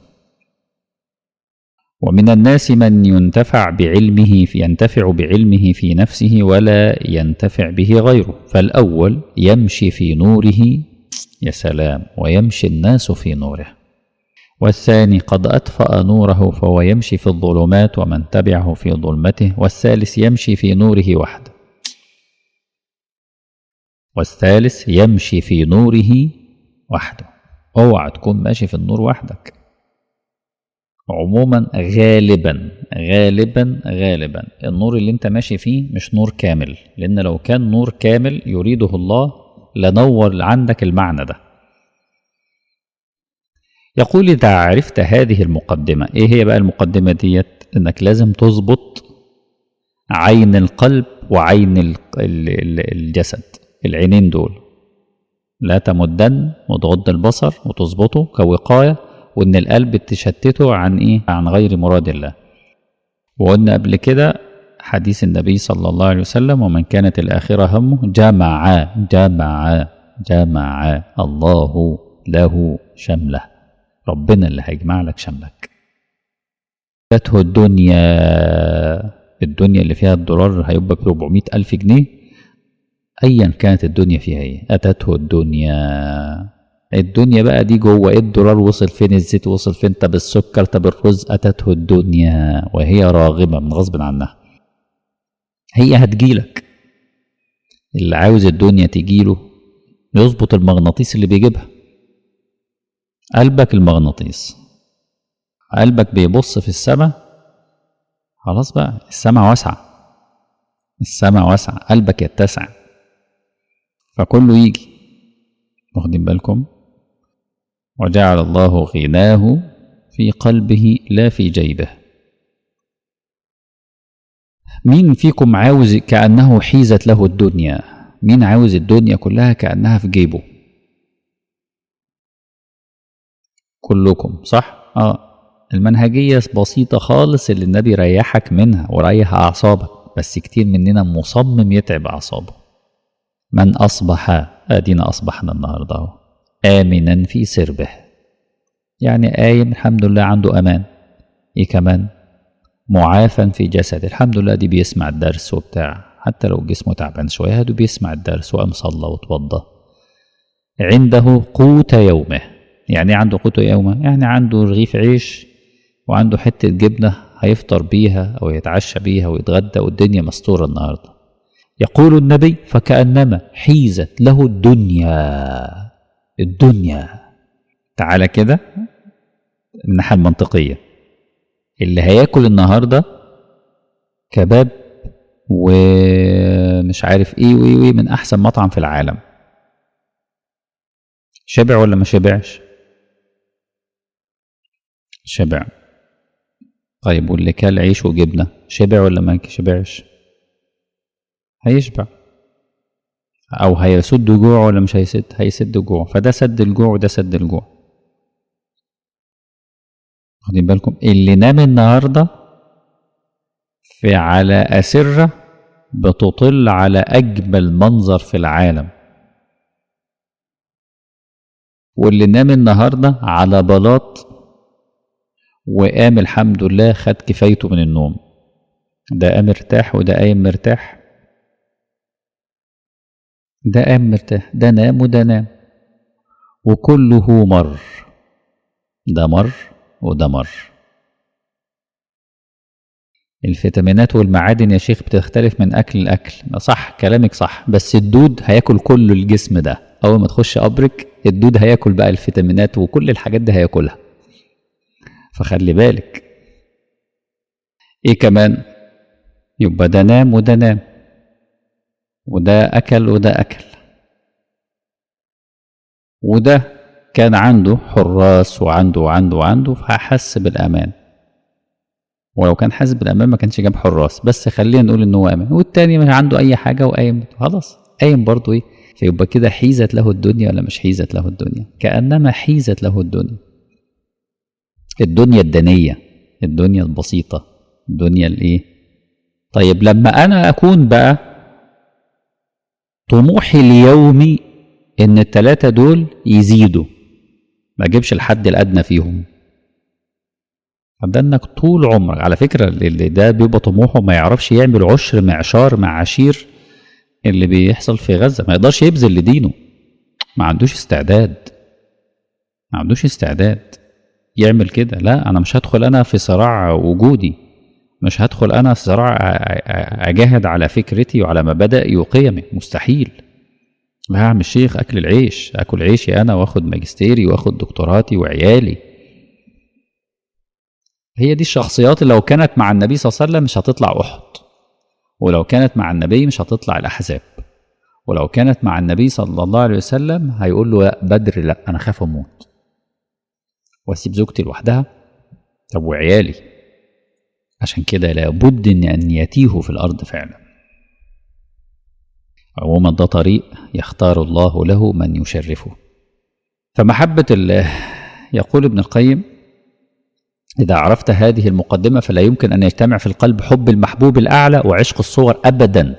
S2: ومن الناس من ينتفع بعلمه في ينتفع بعلمه في نفسه ولا ينتفع به غيره فالأول يمشي في نوره يا سلام ويمشي الناس في نوره والثاني قد أطفأ نوره فهو يمشي في الظلمات ومن تبعه في ظلمته والثالث يمشي في نوره وحده والثالث يمشي في نوره وحده اوعى تكون ماشي في النور وحدك عموما غالبا غالبا غالبا النور اللي انت ماشي فيه مش نور كامل لان لو كان نور كامل يريده الله لنور عندك المعنى ده يقول إذا عرفت هذه المقدمة إيه هي بقى المقدمة ديت إنك لازم تظبط عين القلب وعين ال- ال- ال- الجسد العينين دول لا تمدن وتغض البصر وتظبطه كوقاية وإن القلب تشتته عن إيه عن غير مراد الله وقلنا قبل كده حديث النبي صلى الله عليه وسلم ومن كانت الآخرة همه جمع جمع جمع الله له شمله ربنا اللي هيجمع لك شملك جاته الدنيا الدنيا اللي فيها الدولار هيبقى ب 400 ألف جنيه أيا كانت الدنيا فيها ايه أتته الدنيا الدنيا بقى دي جوه ايه الدولار وصل فين الزيت وصل فين طب السكر طب الرز أتته الدنيا وهي راغمة من غصب عنها هي هتجيلك اللي عاوز الدنيا تجيله يظبط المغناطيس اللي بيجيبها قلبك المغناطيس قلبك بيبص في السماء خلاص بقى السماء واسعة السماء واسعة قلبك يتسع فكله يجي واخدين بالكم وجعل الله غناه في قلبه لا في جيبه مين فيكم عاوز كأنه حيزت له الدنيا مين عاوز الدنيا كلها كأنها في جيبه كلكم صح اه المنهجية بسيطة خالص اللي النبي ريحك منها وريح أعصابك بس كتير مننا مصمم يتعب أعصابه من أصبح أدينا أصبحنا النهاردة أهو آمنا في سربه يعني قايم الحمد لله عنده أمان إيه كمان معافى في جسده الحمد لله دي بيسمع الدرس وبتاع حتى لو جسمه تعبان شوية هادو بيسمع الدرس وقام صلى وتوضى عنده قوت يومه يعني ايه عنده قوت يومه يعني عنده رغيف عيش وعنده حتة جبنة هيفطر بيها أو يتعشى بيها ويتغدى والدنيا مستورة النهاردة يقول النبي فكأنما حيزت له الدنيا الدنيا تعالى كده من الناحية المنطقية اللي هياكل النهاردة كباب ومش عارف ايه وايه وايه من احسن مطعم في العالم شبع ولا ما شبعش شبع طيب واللي كل عيش وجبنة شبع ولا ما شبعش هيشبع او هيسد جوع ولا مش هيسد هيسد جوع فده سد الجوع وده سد الجوع واخدين بالكم اللي نام النهارده في على أسرة بتطل على أجمل منظر في العالم واللي نام النهارده على بلاط وقام الحمد لله خد كفايته من النوم ده قام مرتاح وده قايم مرتاح ده قام مرتاح ده نام وده نام وكله مر ده مر وده مر الفيتامينات والمعادن يا شيخ بتختلف من اكل لاكل صح كلامك صح بس الدود هياكل كل الجسم ده اول ما تخش قبرك الدود هياكل بقى الفيتامينات وكل الحاجات دي هياكلها فخلي بالك ايه كمان يبقى ده نام وده نام وده اكل وده اكل وده كان عنده حراس وعنده وعنده وعنده فحس بالامان ولو كان حاسس بالامان ما كانش جاب حراس بس خلينا نقول ان هو امان والتاني ما عنده اي حاجه وقايم خلاص قايم برضه ايه فيبقى كده حيزت له الدنيا ولا مش حيزت له الدنيا كانما حيزت له الدنيا الدنيا الدنيه الدنيا البسيطه الدنيا الايه طيب لما انا اكون بقى طموحي اليومي ان التلاتة دول يزيدوا ما اجيبش الحد الادنى فيهم ده انك طول عمرك على فكره اللي ده بيبقى طموحه ما يعرفش يعمل عشر معشار مع عشير اللي بيحصل في غزه ما يقدرش يبذل لدينه ما عندوش استعداد ما عندوش استعداد يعمل كده لا انا مش هدخل انا في صراع وجودي مش هدخل انا في صراع اجاهد على فكرتي وعلى مبادئي وقيمي مستحيل لا يا عم الشيخ اكل العيش اكل عيشي انا واخد ماجستيري واخد دكتوراتي وعيالي هي دي الشخصيات اللي لو كانت مع النبي صلى الله عليه وسلم مش هتطلع احد ولو كانت مع النبي مش هتطلع الاحزاب ولو كانت مع النبي صلى الله عليه وسلم هيقول له لا بدر لا انا خاف اموت واسيب زوجتي لوحدها طب وعيالي عشان كده لابد ان ان يتيهوا في الارض فعلا عموما ده طريق يختار الله له من يشرفه فمحبة الله يقول ابن القيم إذا عرفت هذه المقدمة فلا يمكن أن يجتمع في القلب حب المحبوب الأعلى وعشق الصور أبدا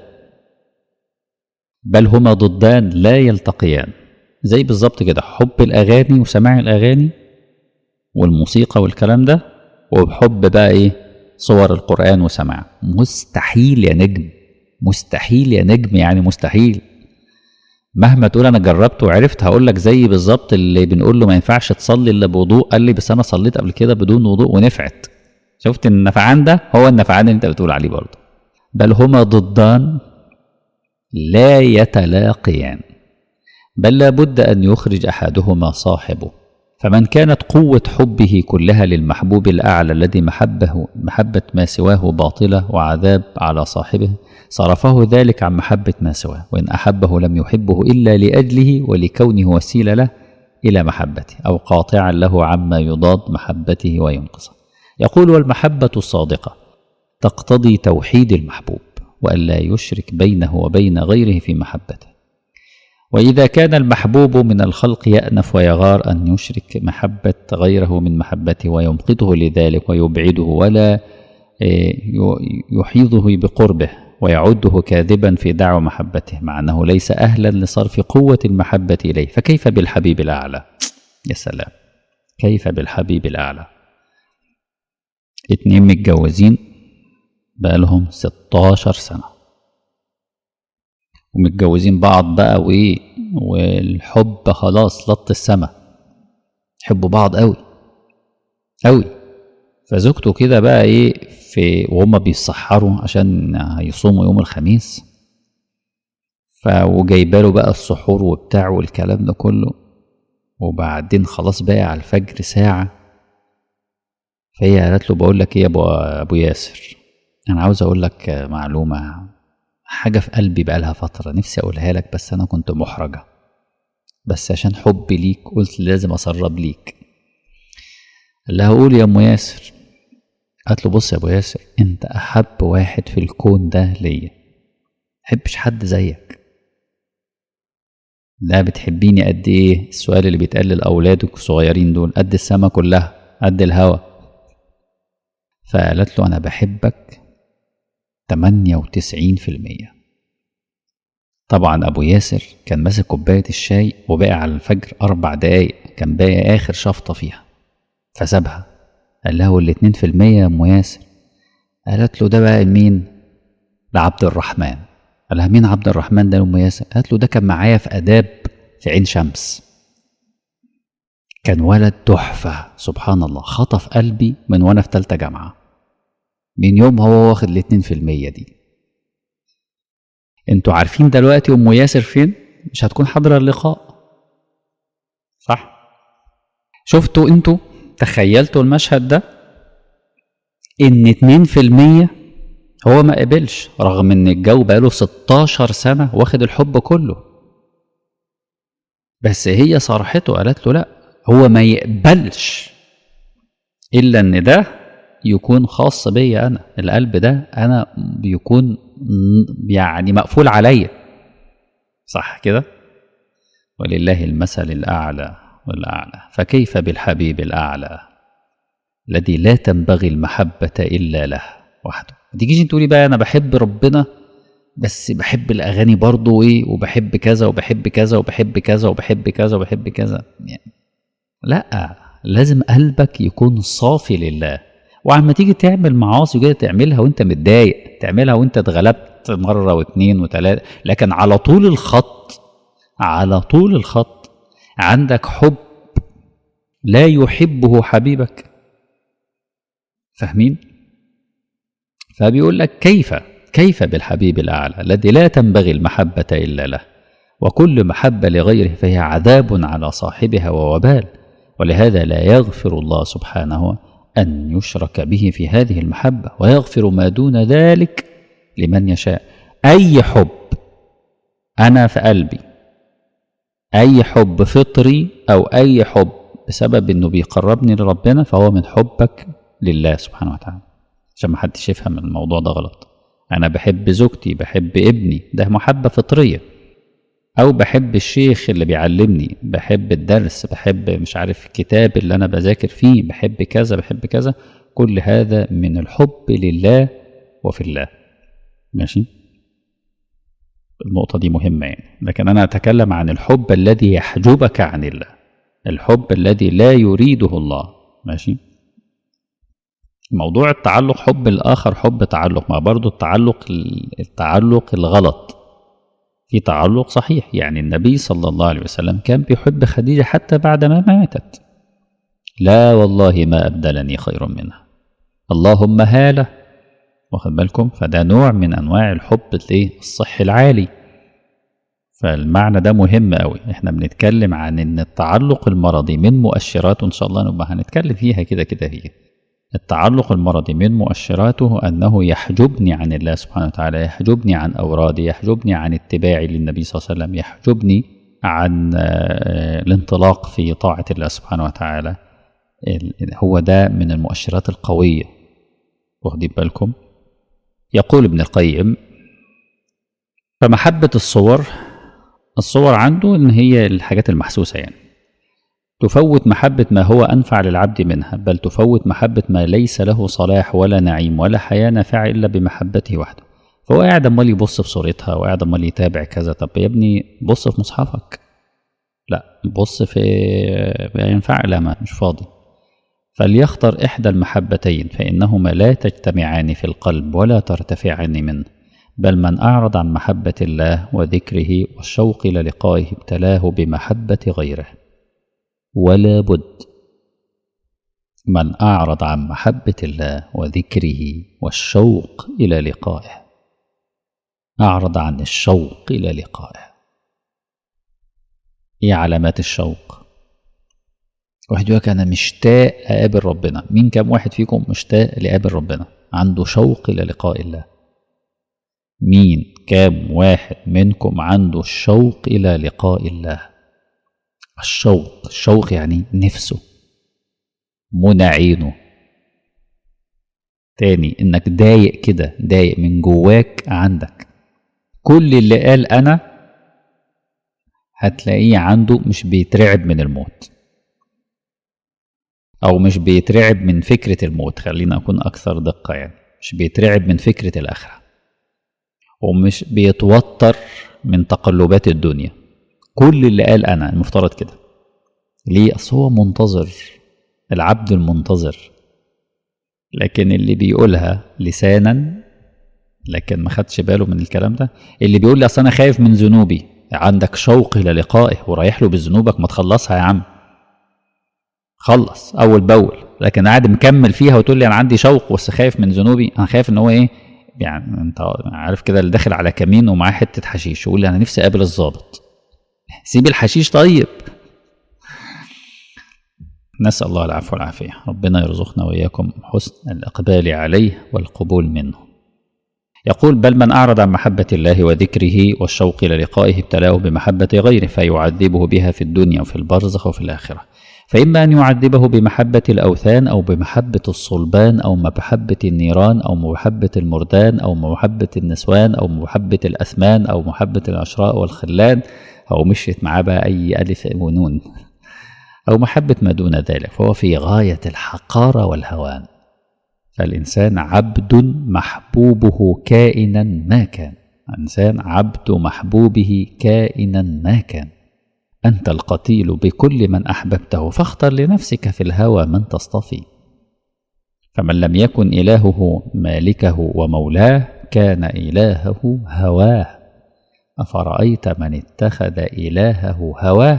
S2: بل هما ضدان لا يلتقيان زي بالظبط كده حب الأغاني وسماع الأغاني والموسيقى والكلام ده وبحب بقى إيه صور القرآن وسماع مستحيل يا نجم مستحيل يا نجم يعني مستحيل مهما تقول انا جربت وعرفت هقول لك زي بالظبط اللي بنقول له ما ينفعش تصلي الا بوضوء قال لي بس انا صليت قبل كده بدون وضوء ونفعت شفت النفعان ده هو النفعان اللي انت بتقول عليه برضه بل هما ضدان لا يتلاقيان بل لابد ان يخرج احدهما صاحبه فمن كانت قوة حبه كلها للمحبوب الأعلى الذي محبه محبة ما سواه باطلة وعذاب على صاحبه صرفه ذلك عن محبة ما سواه وإن أحبه لم يحبه إلا لأجله ولكونه وسيلة له إلى محبته أو قاطعا له عما يضاد محبته وينقصه يقول والمحبة الصادقة تقتضي توحيد المحبوب وألا يشرك بينه وبين غيره في محبته وإذا كان المحبوب من الخلق يأنف ويغار أن يشرك محبة غيره من محبته ويمقته لذلك ويبعده ولا يحيطه بقربه ويعده كاذبا في دعوى محبته مع أنه ليس أهلا لصرف قوة المحبة إليه فكيف بالحبيب الأعلى يا سلام كيف بالحبيب الأعلى اتنين متجوزين بقالهم 16 سنة ومتجوزين بعض بقى وايه والحب خلاص لط السما يحبوا بعض قوي قوي فزوجته كده بقى ايه في وهما بيسحروا عشان هيصوموا يوم الخميس ف وجايباله بقى السحور وبتاع والكلام ده كله وبعدين خلاص بقى على الفجر ساعة فهي قالت له بقول لك ايه يا ابو ابو ياسر انا عاوز اقول لك معلومه حاجة في قلبي بقالها فترة نفسي أقولها لك بس أنا كنت محرجة بس عشان حبي ليك قلت لازم أسرب ليك قال لها قول يا أم ياسر قالت له بص يا أبو ياسر أنت أحب واحد في الكون ده ليا محبش حد زيك لا بتحبيني قد ايه السؤال اللي بيتقال لاولادك الصغيرين دول قد السما كلها قد الهوا فقالت له انا بحبك 98% طبعا أبو ياسر كان ماسك كوباية الشاي وباقي على الفجر أربع دقايق كان باقي آخر شفطة فيها فسابها قال لها والاتنين في المية يا أم ياسر قالت له ده بقى مين؟ لعبد الرحمن قال لها مين عبد الرحمن ده يا أم ياسر؟ قالت له ده كان معايا في آداب في عين شمس كان ولد تحفة سبحان الله خطف قلبي من وأنا في تالتة جامعة من يوم هو واخد الاتنين في المية دي انتوا عارفين دلوقتي ام ياسر فين مش هتكون حاضرة اللقاء صح شفتوا انتوا تخيلتوا المشهد ده ان اتنين في المية هو ما قبلش رغم ان الجو بقاله 16 سنة واخد الحب كله بس هي صرحته قالت له لا هو ما يقبلش الا ان ده يكون خاص بيا انا القلب ده انا بيكون يعني مقفول عليا صح كده ولله المثل الاعلى والاعلى فكيف بالحبيب الاعلى الذي لا تنبغي المحبه الا له وحده ما تجيش تقولي بقى انا بحب ربنا بس بحب الاغاني برضه ايه وبحب كذا وبحب كذا وبحب كذا وبحب كذا وبحب كذا يعني لا لازم قلبك يكون صافي لله وعما تيجي تعمل معاصي وكده تعملها وانت متضايق تعملها وانت اتغلبت مره واثنين وثلاثه لكن على طول الخط على طول الخط عندك حب لا يحبه حبيبك فاهمين فبيقول لك كيف كيف بالحبيب الاعلى الذي لا تنبغي المحبه الا له وكل محبة لغيره فهي عذاب على صاحبها ووبال ولهذا لا يغفر الله سبحانه أن يشرك به في هذه المحبة ويغفر ما دون ذلك لمن يشاء أي حب أنا في قلبي أي حب فطري أو أي حب بسبب إنه بيقربني لربنا فهو من حبك لله سبحانه وتعالى عشان ما حدش يفهم الموضوع ده غلط أنا بحب زوجتي بحب ابني ده محبة فطرية أو بحب الشيخ اللي بيعلمني بحب الدرس بحب مش عارف الكتاب اللي أنا بذاكر فيه بحب كذا بحب كذا كل هذا من الحب لله وفي الله ماشي النقطة دي مهمة يعني لكن أنا أتكلم عن الحب الذي يحجبك عن الله الحب الذي لا يريده الله ماشي موضوع التعلق حب الآخر حب تعلق ما برضو التعلق التعلق الغلط في تعلق صحيح يعني النبي صلى الله عليه وسلم كان بيحب خديجة حتى بعد ما ماتت لا والله ما أبدلني خير منها اللهم هاله واخد بالكم فده نوع من أنواع الحب الايه الصحي العالي فالمعنى ده مهم قوي احنا بنتكلم عن ان التعلق المرضي من مؤشرات ان شاء الله نبقى هنتكلم فيها كده كده هي التعلق المرضي من مؤشراته أنه يحجبني عن الله سبحانه وتعالى يحجبني عن أورادي يحجبني عن اتباعي للنبي صلى الله عليه وسلم يحجبني عن الانطلاق في طاعة الله سبحانه وتعالى هو ده من المؤشرات القوية واخدين بالكم يقول ابن القيم فمحبة الصور الصور عنده إن هي الحاجات المحسوسة يعني تفوت محبة ما هو أنفع للعبد منها بل تفوت محبة ما ليس له صلاح ولا نعيم ولا حياة نافعة إلا بمحبته وحده فهو قاعد أمال يبص في صورتها وقاعد أمال يتابع كذا طب يا ابني بص في مصحفك لا بص في ينفع لا ما مش فاضي فليختر إحدى المحبتين فإنهما لا تجتمعان في القلب ولا ترتفعان منه بل من أعرض عن محبة الله وذكره والشوق إلى لقائه ابتلاه بمحبة غيره ولا بد من أعرض عن محبة الله وذكره والشوق إلى لقائه أعرض عن الشوق إلى لقائه إيه علامات الشوق واحد يقول أنا مشتاق أقابل ربنا مين كم واحد فيكم مشتاق لقابل ربنا عنده شوق إلى لقاء الله مين كام واحد منكم عنده الشوق إلى لقاء الله الشوق الشوق يعني نفسه منى عينه تاني انك ضايق كده ضايق من جواك عندك كل اللي قال انا هتلاقيه عنده مش بيترعب من الموت او مش بيترعب من فكرة الموت خلينا اكون اكثر دقة يعني مش بيترعب من فكرة الاخرة ومش بيتوتر من تقلبات الدنيا كل اللي قال انا المفترض كده ليه اصل هو منتظر العبد المنتظر لكن اللي بيقولها لسانا لكن ما خدش باله من الكلام ده اللي بيقول لي اصل انا خايف من ذنوبي عندك شوق الى لقائه ورايح له بذنوبك ما تخلصها يا عم خلص اول باول لكن قاعد مكمل فيها وتقول لي انا عندي شوق بس خايف من ذنوبي انا خايف ان هو ايه يعني انت عارف كده اللي داخل على كمين ومعاه حته حشيش يقول لي انا نفسي اقابل الظابط سيب الحشيش طيب نسأل الله العفو والعافية ربنا يرزقنا وإياكم حسن الإقبال عليه والقبول منه يقول بل من أعرض عن محبة الله وذكره والشوق إلى لقائه ابتلاه بمحبة غيره فيعذبه بها في الدنيا وفي البرزخ وفي الآخرة فإما أن يعذبه بمحبة الأوثان أو بمحبة الصلبان أو محبة النيران أو محبة المردان أو محبة النسوان أو محبة الأثمان أو محبة العشراء والخلان أو مشيت معاه بقى أي ألف ونون أو محبة ما دون ذلك فهو في غاية الحقارة والهوان فالإنسان عبد محبوبه كائنا ما كان إنسان عبد محبوبه كائنا ما كان أنت القتيل بكل من أحببته فاختر لنفسك في الهوى من تصطفي فمن لم يكن إلهه مالكه ومولاه كان إلهه هواه أفرأيت من اتخذ إلهه هواه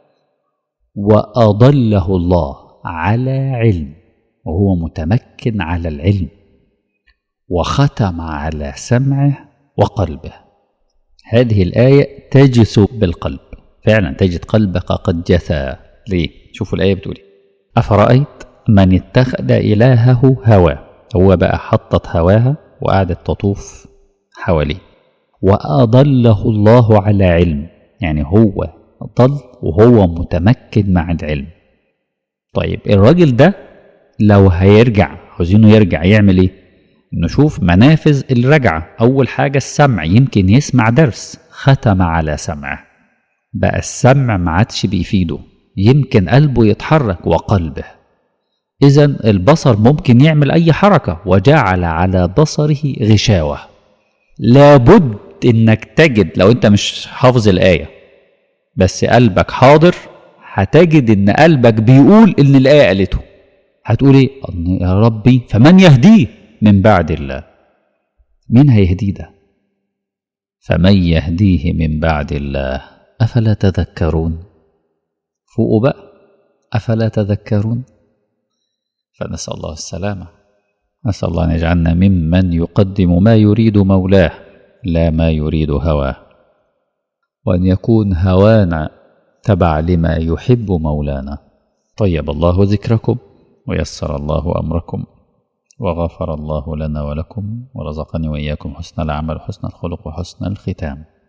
S2: وأضله الله على علم وهو متمكن على العلم وختم على سمعه وقلبه هذه الآية تجث بالقلب فعلا تجد قلبك قد جثى ليه شوفوا الآية بتقول إيه؟ أفرأيت من اتخذ إلهه هواه هو بقى حطت هواها وقعدت تطوف حواليه وأضله الله على علم يعني هو ضل وهو متمكن مع العلم طيب الراجل ده لو هيرجع عاوزينه يرجع يعمل ايه نشوف منافذ الرجعة أول حاجة السمع يمكن يسمع درس ختم على سمعه بقى السمع ما عادش بيفيده يمكن قلبه يتحرك وقلبه إذا البصر ممكن يعمل أي حركة وجعل على بصره غشاوة لابد إنك تجد لو أنت مش حافظ الآية بس قلبك حاضر هتجد إن قلبك بيقول إن الآية قالته هتقول إيه يا ربي فمن يهديه من بعد الله مين هيهديه ده فمن يهديه من بعد الله أفلا تذكرون فوقوا بقى أفلا تذكرون فنسأل الله السلامة نسأل الله أن يجعلنا ممن يقدم ما يريد مولاه لا ما يريد هواه وأن يكون هوانا تبع لما يحب مولانا طيب الله ذكركم ويسر الله أمركم وغفر الله لنا ولكم ورزقني وإياكم حسن العمل وحسن الخلق وحسن الختام